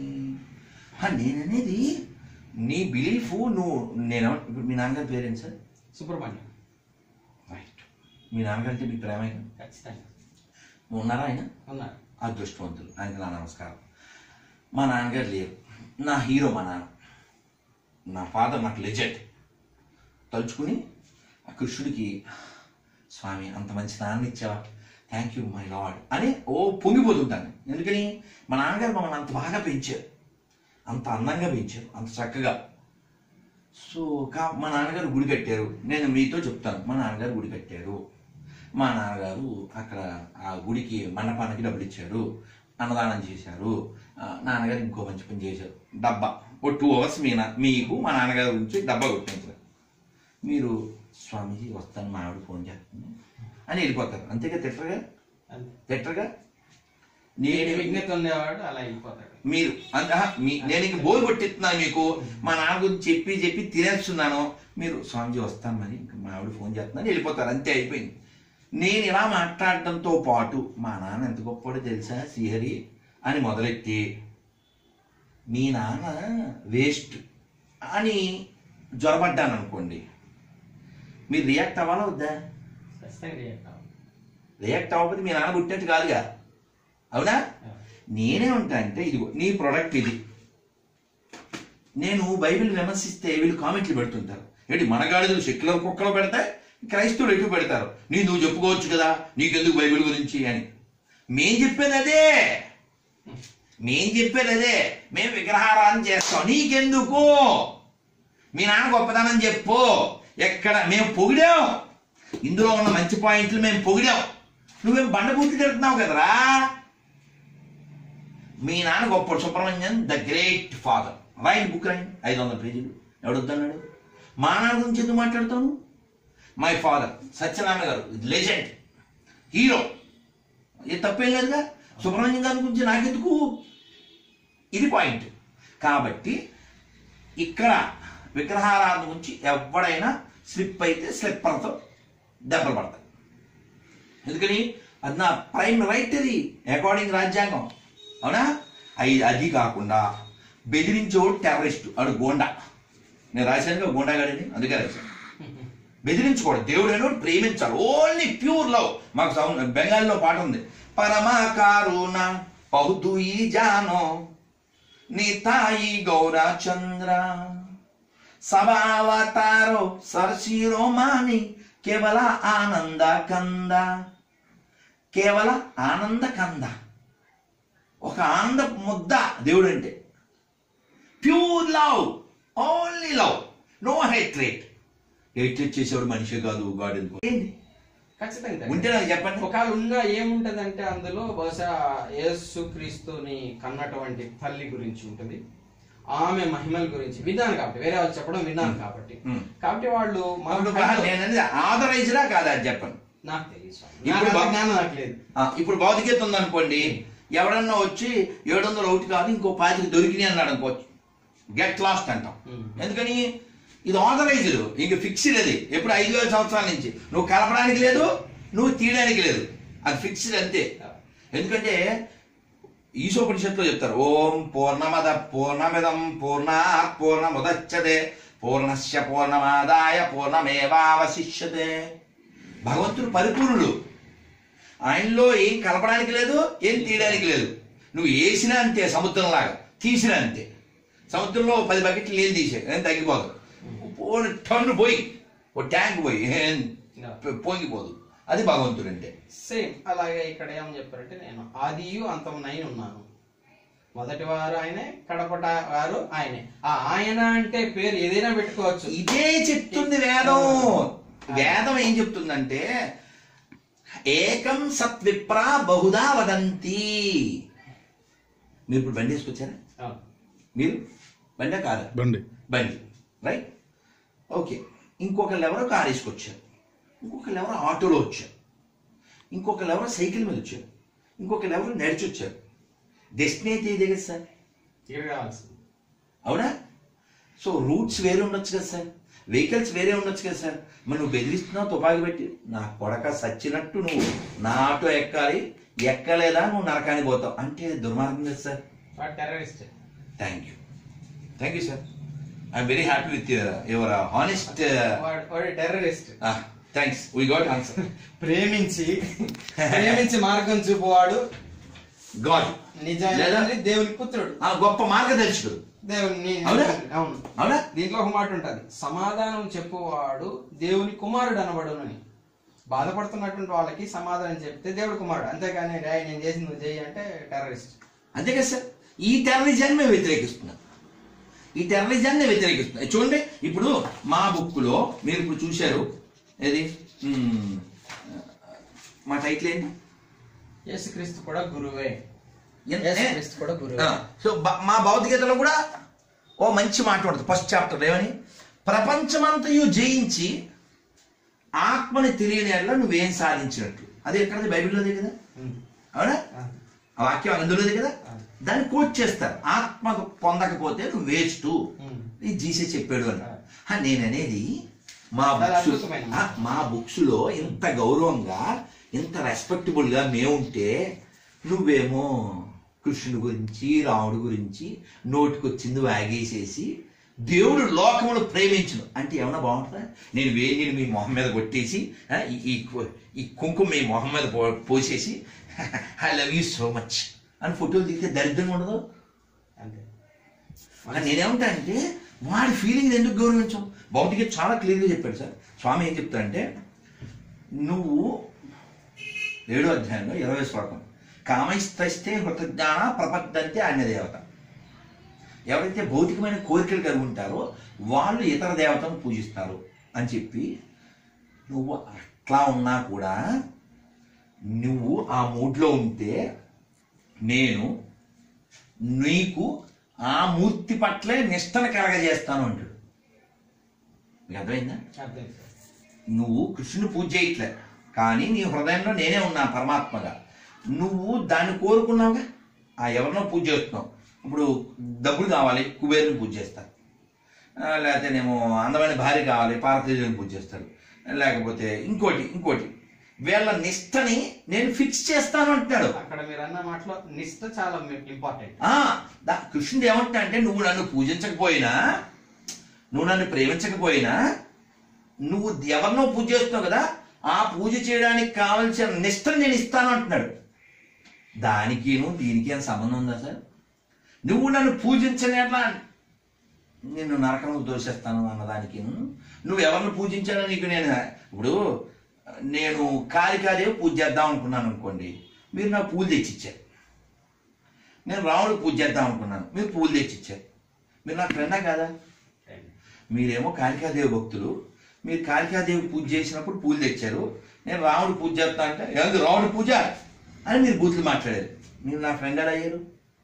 ఆ, నేననేది నీ బిలీఫ్ నువ్వు నేను ఇప్పుడు మీ నాన్నగారి పేరేంటి సార్ సుబ్రహ్మణ్యం రైట్ మీ నాన్నగారు అంటే మీకు ప్రేమ ఆయన? ఖచ్చితంగా ఉన్నారా ఆయన ఉన్నారు అదృష్టవంతులు ఆయనకి నా నమస్కారం మా నాన్నగారు లేరు నా హీరో మా నాన్న నా ఫాదర్ నాకు లెజెండ్ తలుచుకుని ఆ కృష్ణుడికి స్వామి అంత మంచి నాన్న ఇచ్చావా థ్యాంక్ యూ మై లాడ్ అని ఓ పొంగిపోతుంటాను ఎందుకని మా నాన్నగారు మమ్మల్ని అంత బాగా పెంచారు అంత అందంగా పెంచారు అంత చక్కగా సో కా మా నాన్నగారు గుడి కట్టారు నేను మీతో చెప్తాను మా నాన్నగారు గుడి కట్టారు మా నాన్నగారు అక్కడ ఆ గుడికి మండపానికి డబ్బులు ఇచ్చారు అన్నదానం చేశారు ఆ, నాన్నగారు ఇంకో మంచి పని చేశారు డబ్బా ఓ టూ అవర్స్ మీ నా మీకు మా నాన్నగారి గురించి డబ్బా కొట్టించారు మీరు స్వామీజీ వస్తాను మా ఆవిడ ఫోన్ చేస్తుంది అని వెళ్ళిపోతారు అంతేగా తిట్టరుగా అంతే తిట్టరుగా నేను నేను విజ్ఞత ఉండేవాడు అలా వెళ్ళిపోతాడు మీరు అంత ఆహా, మీ నేను ఇంక బోర్ కొట్టిస్తున్నాను మీకు మా నాన్న గురించి చెప్పి చెప్పి తినేస్తున్నాను మీరు స్వామిజీ వస్తాను మరి ఇంక మా ఆవిడ ఫోన్ చేస్తున్నాను వెళ్ళిపోతారు అంతే అయిపోయింది నేను ఇలా మాట్లాడడంతో పాటు మా నాన్న ఎంత గొప్పవాడో తెలుసా శ్రీహరి అని మొదలెట్టి మీ నాన్న వేస్ట్ అని జ్వరపడ్డాను అనుకోండి మీరు రియాక్ట్ అవ్వాలా వద్దా ఖచ్చితంగా రియాక్ట్ అవ్వాలి. రియాక్ట్ అవ్వకపోతే మీ నాన్న పుట్టినట్టు కాదుగా అవునా నేనే ఉంటా అంటే ఇదిగో నీ ప్రొడక్ట్ ఇది నేను బైబిల్ విమర్శిస్తే వీళ్ళు కామెంట్లు పెడుతుంటారు ఏంటి మనగాడిలు సెక్యులర్ కుక్కలు పెడతాయి క్రైస్తవులు ఎటు పెడతారు నీ నువ్వు చెప్పుకోవచ్చు కదా నీకెందుకు బైబిల్ గురించి అని మేం చెప్పేది అదే మేం చెప్పేది అదే మేము విగ్రహారాధన చేస్తాం నీకెందుకు మీ నాన్న గొప్పదనం చెప్పు ఎక్కడ మేము పొగిడాం ఇందులో ఉన్న మంచి పాయింట్లు మేము పొగిడాం నువ్వేం బండబూతి తిడుతున్నావు కదరా మీ నాన్న గొప్ప Subrahmanyam the great father right book రాయండి ఐదు వందల పేజీలు ఎవడొద్దన్నాడు మా నాన్న గురించి ఎందుకు మాట్లాడుతాను మై ఫాదర్ సత్యనారాయణ గారు లెజెండ్ హీరో ఇది తప్పేం లేదుగా సుబ్రహ్మణ్యం గారి గురించి నాకెందుకు ఇది పాయింట్ కాబట్టి ఇక్కడ విగ్రహారాధన గురించి ఎవడైనా స్లిప్ అయితే స్లిప్పర్తో దెబ్బలు పడతాయి ఎందుకని అది నా ప్రైమ్ రైట్ అది అకార్డింగ్ రాజ్యాంగం అవునా అయి అది కాకుండా బెదిరించేవాడు టెర్రరిస్ట్ అడు గోండా నేను రాశానుగా గోండా గాడిని అందుకే రాశాను బెదిరించకూడదు దేవుడు అనేవాడు ప్రేమించాలి ఓన్లీ ప్యూర్ లవ్ మాకు సౌండ్ బెంగాలీలో పాట ఉంది పరమాకారుణ పౌదుయి జానో నీ తాయి గౌరా చంద్ర సభావతారో సరసిరోమాని కేవల ఆనంద కంద కేవల ఆనంద కంద ఒక ఆనంద ముద్ద దేవుడు అంటే pure love only love no hatred hatred చేసేవాడు మనిషి కాదు గాడు ఎందుకు ఏంటి ఖచ్చితంగా ఉంటే నాకు చెప్పండి ఒకవేళ ఉన్నా ఏముంటదంటే అందులో బహుశా యేసు క్రీస్తుని కన్నటువంటి తల్లి గురించి ఉంటుంది ఆమె మహిమల గురించి విన్నాను కాబట్టి వేరే వాళ్ళు చెప్పడం విన్నాను కాబట్టి Hmm. కాబట్టి వాళ్ళు మనం ఇప్పుడు బా- నేననేది ఆథరైజ్డా కాదా అది చెప్పండి నాకు తెలియదు స్వామి. ఇప్పుడు నాకు బా- అంత జ్ఞానం నాకు లేదు ఆ, ఇప్పుడు భౌతికత ఉందనుకోండి ఎవడన్నా వచ్చి ఏడు వందలు ఒకటి కాదు ఇంకో పాతికి దొరికినాయి అన్నాడు అనుకోవచ్చు గెట్ లాస్ట్ అంటాం Hmm. ఎందుకని ఇది ఆథరైజ్డ్ ఇంక ఫిక్స్డ్ అది ఎప్పుడు ఐదు వేల సంవత్సరాల నుంచి నువ్వు కలపడానికి లేదు నువ్వు తీయడానికి లేదు అది ఫిక్స్డ్ అంతే ఎందుకంటే ఈశోపనిషత్తులో చెప్తారు ఓం పూర్ణమద పూర్ణమిదం పూర్ణాత్ పూర్ణముదచ్చతే పూర్ణస్య పూర్ణమాదాయ పూర్ణమేవావశిష్యతే భగవంతుడు పరిపూర్ణుడు ఆయనలో ఏం కలపడానికి లేదు ఏం తీయడానికి లేదు నువ్వు వేసినా అంతే సముద్రంలాగా తీసినా అంతే సముద్రంలో ఓ పది బకెట్లు నీళ్ళు తీసే ఏం తగ్గిపోదు ఓ టన్ను పోయి ఓ ట్యాంక్ పోయి ఏం పోగిపోదు అది భగవంతుడు అంటే సేమ్ అలాగే ఇక్కడ ఏమని చెప్పారంటే నేను ఆదియు అంతం నైన్ ఉన్నాను మొదటి వారు ఆయనే కడపట వారు ఆయనే ఆ ఆయన అంటే పేరు ఏదైనా పెట్టుకోవచ్చు ఇదే చెప్తుంది వేదం వేదం ఏం చెప్తుందంటే ఏకం సత్విప్రా బహుదా వదంతి మీరు ఇప్పుడు బండి వేసుకొచ్చారా అవును. మీరు బండి కాదా బండి బండి రైట్ ఓకే ఇంకొకళ్ళు ఎవరో కారు వేసుకొచ్చారు ఇంకొకళ్ళు ఎవరో ఆటోలో వచ్చారు ఇంకొకళ్ళు ఎవరో సైకిల్ మీద వచ్చారు ఇంకొకళ్ళు ఎవరో నడిచి వచ్చారు డెస్టినీ అయితే ఇదే కదా సార్ ఇక్కడ కావాల్సింది అవునా సో రూట్స్ వేరే ఉండొచ్చు కదా సార్ వెహికల్స్ వేరే ఉండొచ్చు కదా సార్ మరి నువ్వు బెదిరిస్తున్నావు తుపాకి పెట్టి నా కొడక సచ్చినట్టు నువ్వు నా ఆటో ఎక్కాలి ఎక్కలేదా నువ్వు నరకానికి పోతావు అంటే దుర్మార్గం కదా సార్ వాడు terrorist thank you thank you sir I'm very happy with your honest వాడు వాడు terrorist thanks we got answer ప్రేమించి ప్రేమించి మార్గం చూపువాడు గాడ్ నిజాన్ని దేవుని పుత్రుడు గొప్ప మార్గదర్శకుడు దేవుని అవునా? అవును అవునా దీంట్లో ఒక మాట ఉంటది సమాధానం చెప్పువాడు దేవుని కుమారుడు అనబడునని బాధపడుతున్నటువంటి వాళ్ళకి సమాధానం చెప్తే దేవుడు కుమారుడు అంతేగాని రే నేను చేసింది నువ్వు చేయి అంటే టెర్రరిస్ట్ అంతే కదా సార్ ఈ టెర్రరిజాన్ని మేము వ్యతిరేకిస్తున్నాం ఈ టెర్రరిజాన్ని వ్యతిరేకిస్తున్నాం చూడండి ఇప్పుడు మా బుక్లో మీరు ఇప్పుడు చూశారు ఏది మ్మ్, మా టైటిల్ ఏంటి యేసుక్రీస్తు కూడా గురువే ఎంత- యేసుక్రీస్తు కూడా గురువే ఆ, సో బ- మా భౌతికతలో కూడా ఓ మంచి మాట ఉంటుంది ఫస్ట్ చాప్టర్ ఏమని ప్రపంచమంతయు జయించి ఆత్మని తెలియని ఎడల నువ్వేం సాధించినట్లు అది ఎక్కడది బైబిల్లోదే కదా ఉమ్. అవునా ఆ. ఆ వాక్యం అందులోదే కదా ఆ. దాన్ని కోట్ చేస్తారు ఆత్మ పొందకపోతే నువ్వు వేస్ట్ ఉమ్. ఇది జీసే చెప్పాడు అని ఆ. ఆ, నేననేది మా చాలా బుక్స్ అద్భుతమైన మాట. ఆ, మా బుక్స్ లో ఇంత గౌరవంగా ఇంత రెస్పెక్టబుల్ గా మేముంటే నువ్వేమో కృష్ణుడి గురించి రాముడి గురించి నోటికొచ్చింది వాగేసేసి దేవుడు లోకములు ప్రేమించును అంటే ఏమన్నా బాగుంటుందా నేను వేణిని మీ మొహం మీద కొట్టేసి ఆ, ఈ- ఈ కు- ఈ కుంకుమ మీ మొహం మీద పో- పోసేసి I love you so much అని ఫోటోలు దిగితే దరిద్రంగా ఉండదు అంతే అలా నేనేమంటా అంటే వాడి ఫీలింగ్ ఎందుకు గౌరవించాం భౌతిక చాలా క్లియర్గా చెప్పాడు సార్ స్వామి ఏం చెప్తాడంటే నువ్వు ఏడో అధ్యాయంలో ఇరవై శ్లోకం కామైస్తస్తే హృతజ్ఞాన ప్రపద్దంతే అన్య దేవత ఎవరైతే భౌతికమైన కోరికలు కలిగి ఉంటారో వాళ్ళు ఇతర దేవతను పూజిస్తారు అని చెప్పి నువ్వు అట్లా ఉన్నా కూడా నువ్వు ఆ మూడ్లో ఉంటే నేను నీకు ఆ మూర్తి పట్లే నిష్టన కలగజేస్తాను అంటాడు మీకు అర్థమైందా అర్థం సార్ నువ్వు కృష్ణుని పూజ చేయట్లే కానీ నీ హృదయంలో నేనే ఉన్నా పరమాత్మగా నువ్వు దాన్ని కోరుకున్నావుగా ఆ ఎవరినో పూజ చేస్తున్నావు ఇప్పుడు డబ్బులు కావాలి కుబేరుని పూజ చేస్తారు ఆ, లేకపోతేనేమో అందమైన భార్య కావాలి పార్వతీదేవిని పూజ చేస్తారు లేకపోతే ఇంకోటి ఇంకోటి వీళ్ళ నిష్టని నేను ఫిక్స్ చేస్తాను అంటున్నాడు అక్కడ మీరు అన్న మాటలో నిష్ఠ చాలా ఇంపార్టెంట్ ఆ దా కృష్ణుడు ఏమంటా అంటే నువ్వు నన్ను పూజించకపోయినా నువ్వు నన్ను ప్రేమించకపోయినా నువ్వు ఎవరినో పూజ చేస్తున్నావు కదా ఆ పూజ చేయడానికి కావలసిన నిష్టను నేను ఇస్తాను అంటున్నాడు దానికిను దీనికి ఏం సంబంధం ఉందా సార్ నువ్వు నన్ను పూజించని ఎట్లా నిన్ను నరకంలో దోషేస్తాను అన్నదానికి నువ్వు ఎవరిని పూజించానో నీకు నేను ఇప్పుడు నేను కాళికాదేవి పూజ చేద్దాం అనుకున్నాను అనుకోండి మీరు నాకు పూలు తెచ్చిచ్చారు నేను రాముడు పూజ చేద్దాం అనుకున్నాను మీరు పూలు తెచ్చిచ్చారు మీరు నాకు ఫ్రెండా కాదా మీరేమో కాళికాదేవి భక్తులు మీరు కాళికాదేవి పూజ చేసినప్పుడు పూలు తెచ్చారు నేను రాముడు పూజ చేస్తా అంటే ఏంది రాముడు పూజ అని మీరు బూతులు మాట్లాడారు మీరు నా ఫ్రెండ్ ఎలా అయ్యారు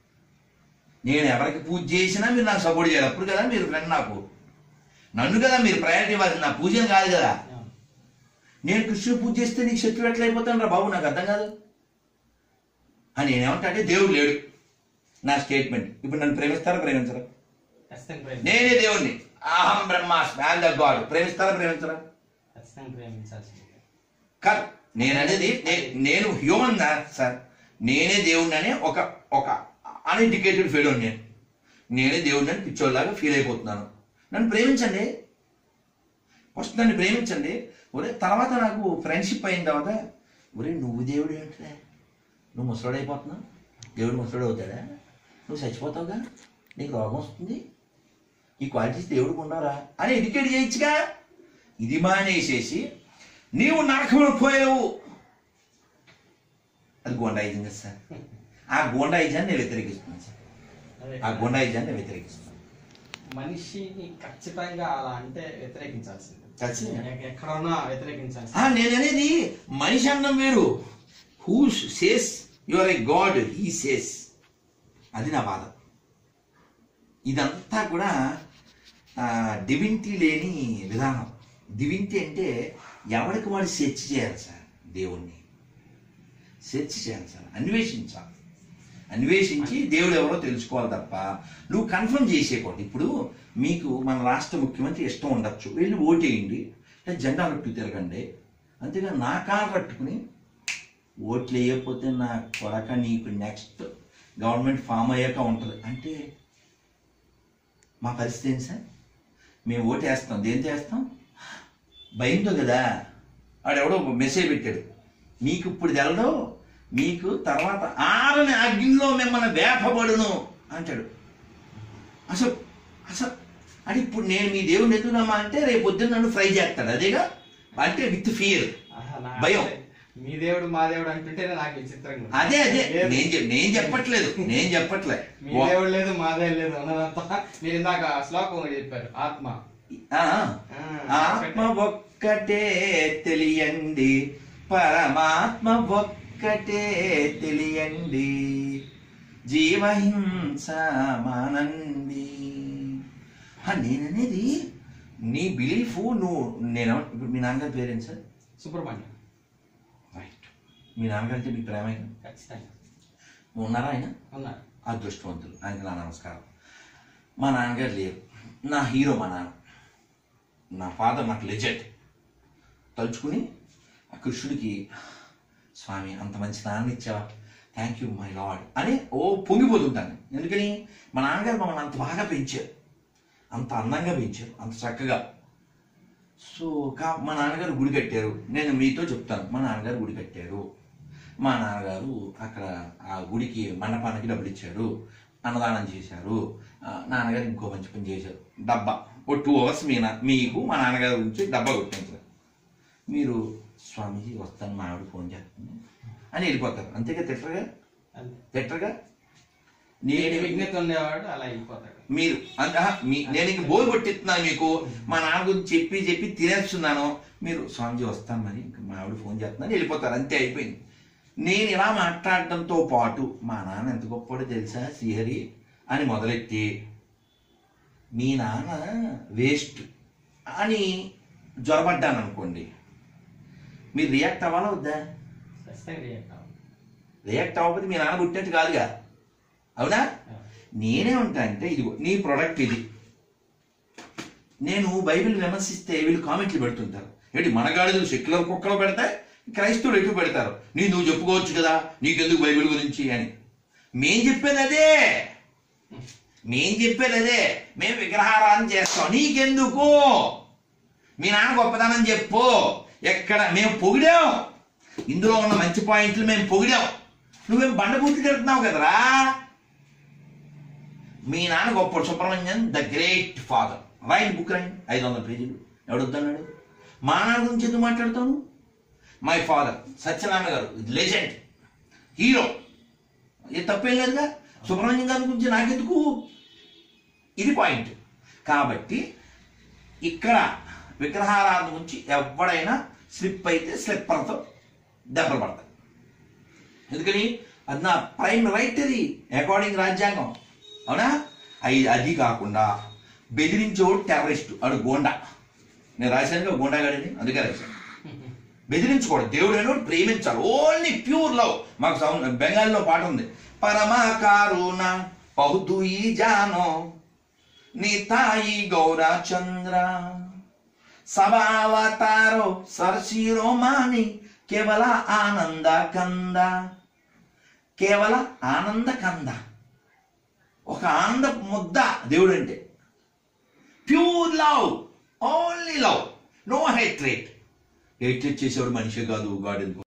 నేను ఎవరికి పూజ చేసినా మీరు నాకు సపోర్ట్ చేయాలి అప్పుడు కదా మీరు ఫ్రెండ్ నాకు నన్ను కదా మీరు ప్రయారిటీ ఇవ్వాల్సింది నా పూజను కాదు కదా నేను కృష్ణుడు పూజ చేస్తే నీకు శత్రువు ఎట్లా అయిపోతాను రా బాబు నాకు అర్థం కాదు అని నేనేమంటా అంటే దేవుడు లేడు నా స్టేట్మెంట్ ఇప్పుడు నన్ను ప్రేమిస్తారా ప్రేమించరా ఖచ్చితంగా ప్రేమ నేనే దేవుణ్ణి అహం బ్రహ్మాస్మి ఐఎమ్ ద గాడ్ ప్రేమిస్తారా ప్రేమించరా ఖచ్చితంగా ప్రేమించాల్సింది కాదు నేను అనేది నే- నేను హ్యూమన్ సార్ నేనే దేవుణ్ణి అనే ఒక ఒక అన్ఇండికేటెడ్ ఫీల్ నేను నేనే దేవుణ్ణి అని పిచ్చోళ్ళలాగా ఫీల్ అయిపోతున్నాను నన్ను ప్రేమించండి ఫస్ట్ నన్ను ప్రేమించండి ఒరే తర్వాత నాకు ఫ్రెండ్షిప్ అయిన తర్వాత ఒరే నువ్వు దేవుడు ఏంటనే నువ్వు ముసలాడు అయిపోతున్నావు దేవుడు ముసలాడు అవుతాడా నువ్వు చచ్చిపోతావుగా నీకు రోగం వస్తుంది ఈ క్వాలిటీస్ దేవుడికి ఉండవరా అని ఎడ్యుకేట్ చేయొచ్చుగా ఇది మానేసేసి నీవు నరకంలో పోయావు అది గోండాయిజం కదా సార్ ఆ గోండాయిజాన్ని నేను వ్యతిరేకిస్తున్నాను సార్ అదే ఆ గోండాయిజాన్ని నేను వ్యతిరేకిస్తున్నాను మనిషిని ఖచ్చితంగా అలా అంటే వ్యతిరేకించాల్సింది ఖచ్చితంగా. ఎక్క- ఎక్కడున్నా ఆ, వ్యతిరేకించాల్సింది నేను అనేది మనిషి అన్నం వేరు who says you are a God he says అది నా బాధ ఇదంతా కూడా డివింటీ లేని విధానం డివింటీ అంటే ఎవరికి వాడు సెర్చ్ చేయాలి సార్ దేవుణ్ణి సెర్చ్ చేయాలి సార్ అన్వేషించాలి అన్వేషించి దేవుడు ఎవరో తెలుసుకోవాలి తప్ప నువ్వు కన్ఫర్మ్ చేసేయకూడదు ఇప్పుడు మీకు మన రాష్ట్ర ముఖ్యమంత్రి ఇష్టం ఉండొచ్చు వెళ్ళి ఓటేయండి లేదా జెండా పట్టు తిరగండి అంతేగా నా కాలు పట్టుకుని ఓట్లు వేయకపోతే నా కొడక నీకు నెక్స్ట్ గవర్నమెంట్ ఫామ్ అయ్యాక ఉంటుంది అంటే మా పరిస్థితి ఏంటి సార్ మేము ఓటు వేస్తాం దేంతో వేస్తాం భయంతో కదా ఆడెవడో మెసేజ్ పెట్టాడు మీకు ఇప్పుడు తెలదు మీకు తర్వాత ఆరని అగ్నిలో మిమ్మల్ని వేపబడును అంటాడు అసలు అసలు అని ఇప్పుడు నేను మీ దేవుని ఎదుగుదామా అంటే రేపు పొద్దున్న నన్ను ఫ్రై చేస్తాడు అదేగా అంటే విత్ ఫియర్ ఆహా, నా- భయం. మీ దేవుడు మా దేవుడు అంటుంటేనే నాకు విచిత్రంగా ఉంది. అదే అదే లేదు. నేను చెప్- నేను చెప్పట్లేదు నేను చెప్పట్లే మీ దేవుడు లేదు మా దేవుడు లేదు అన్నదంతా మీరు ఇందాక శ్లోకం ఒకటి చెప్పారు ఆత్మ ఆ, ఆ, ఆత్మ ఒక్కటే తెలియండి పరమాత్మ ఒక్కటే తెలియండి జీవహింస మానండి ఆ, నేననేది నీ బిలీఫ్ నువ్వు నేను ఇప్పుడు మీ నాన్నగారి పేరేంటి సార్ సుబ్రహ్మణ్యం రైట్ మీ నాన్నగారితో మీకు ప్రేమ అయినా? ఖచ్చితంగా ఉన్నారా ఆయన ఉన్నారు అదృష్టవంతులు ఆయనకి నా నమస్కారం మా నాన్నగారు లేరు నా హీరో మా నాన్న నా ఫాదర్ నాకు లెజెండ్ తలుచుకుని ఆ కృష్ణుడికి స్వామి అంత మంచి నాన్న ఇచ్చావా థ్యాంక్ యూ మై లాడ్ అని ఓ పొంగిపోతుంటాను ఎందుకని మా నాన్నగారు మమ్మల్ని అంత బాగా పెంచారు అంత అందంగా పెంచారు అంత చక్కగా సో కా మా నాన్నగారు గుడి కట్టారు నేను మీతో చెప్తాను మా నాన్నగారు గుడి కట్టారు మా నాన్నగారు అక్కడ ఆ గుడికి మండపానికి డబ్బులు ఇచ్చారు అన్నదానం చేశారు ఆ, నాన్నగారు ఇంకో మంచి పని చేశారు డబ్బా ఓ టూ అవర్స్ మీ నా మీకు మా నాన్నగారి గురించి డబ్బా కొట్టించారు మీరు స్వామీజీ వస్తాను మా ఆవిడ ఫోన్ చేస్తుంది అని వెళ్ళిపోతారు అంతేగా తిట్టరుగా అంతే తిట్టరుగా నేను నేను విజ్ఞత ఉండేవాడు అలా వెళ్ళిపోతాడు మీరు అంత ఆహా, మీ నేను ఇంక బోర్ కొట్టిస్తున్నాను మీకు మా నాన్న గురించి చెప్పి చెప్పి తినేస్తున్నాను మీరు స్వామిజీ వస్తాను మరి ఇంక మా ఆవిడ ఫోన్ చేస్తున్నాను వెళ్ళిపోతారు అంతే అయిపోయింది నేను ఇలా మాట్లాడటంతో పాటు మా నాన్న ఎంత గొప్పవాడో తెలుసా శ్రీహరి అని మొదలెట్టి మీ నాన్న వేస్ట్ అని జ్వరపడ్డాను అనుకోండి మీరు రియాక్ట్ అవ్వాలా వద్దా ఖచ్చితంగా రియాక్ట్ అవ్వాలి. రియాక్ట్ అవ్వకపోతే మీ నాన్న పుట్టినట్టు కాదుగా అవునా నేనే ఉంటా అంటే ఇదిగో నీ ప్రొడక్ట్ ఇది నేను బైబిల్ విమర్శిస్తే వీళ్ళు కామెంట్లు పెడుతుంటారు ఏంటి మనగాడిలు సెక్యులర్ కుక్కలు పెడతాయి క్రైస్తవులు ఎటు పెడతారు నీ నువ్వు చెప్పుకోవచ్చు కదా నీకెందుకు బైబిల్ గురించి అని మేం చెప్పేది అదే మేం చెప్పేది అదే మేము విగ్రహారాధన చేస్తాం నీకెందుకు మీ నాన్న గొప్పదనం చెప్పు ఎక్కడ మేము పొగిడాం ఇందులో ఉన్న మంచి పాయింట్లు మేము పొగిడాం నువ్వేం బండబూతులు తిడుతున్నావు కదరా మీ నాన్న గొప్ప Subrahmanyam the great father right book right ఐదు వందల పేజీలు ఎవడొద్దన్నాడు మా నాన్న గురించి ఎందుకు మాట్లాడతాను మై ఫాదర్ సత్యనారాయణ గారు లెజెండ్ హీరో ఇది తప్పేం లేదుగా సుబ్రహ్మణ్యం గారి గురించి నాకెందుకు ఇది పాయింట్ కాబట్టి ఇక్కడ విగ్రహారాధన గురించి ఎవడైనా స్లిప్ అయితే స్లిప్పర్తో దెబ్బలు పడతాయి ఎందుకని అది నా ప్రైమ్ రైట్ అది అకార్డింగ్ రాజ్యాంగం అవునా అయి అది కాకుండా బెదిరించేవాడు టెర్రరిస్ట్ అడు గోండా నేను రాశాను గోండా గాడిని అందుకే రాశాను బెదిరించకూడదు దేవుడు అనేవాడు ప్రేమించాలి ఓన్లీ ప్యూర్ లవ్ మాకు సౌండ్ బెంగాలీలో పాట ఉంది పరమాకారుణ పౌదుయి జానో నీ తాయి గౌరా చంద్ర సభావతారో సరసిరోమాని కేవల ఆనంద కంద కేవల ఆనంద కంద ఒక ఆనంద ముద్ద దేవుడు అంటే pure love only love no hatred hatred చేసేవాడు మనిషి కాదు గాడు ఎందుకు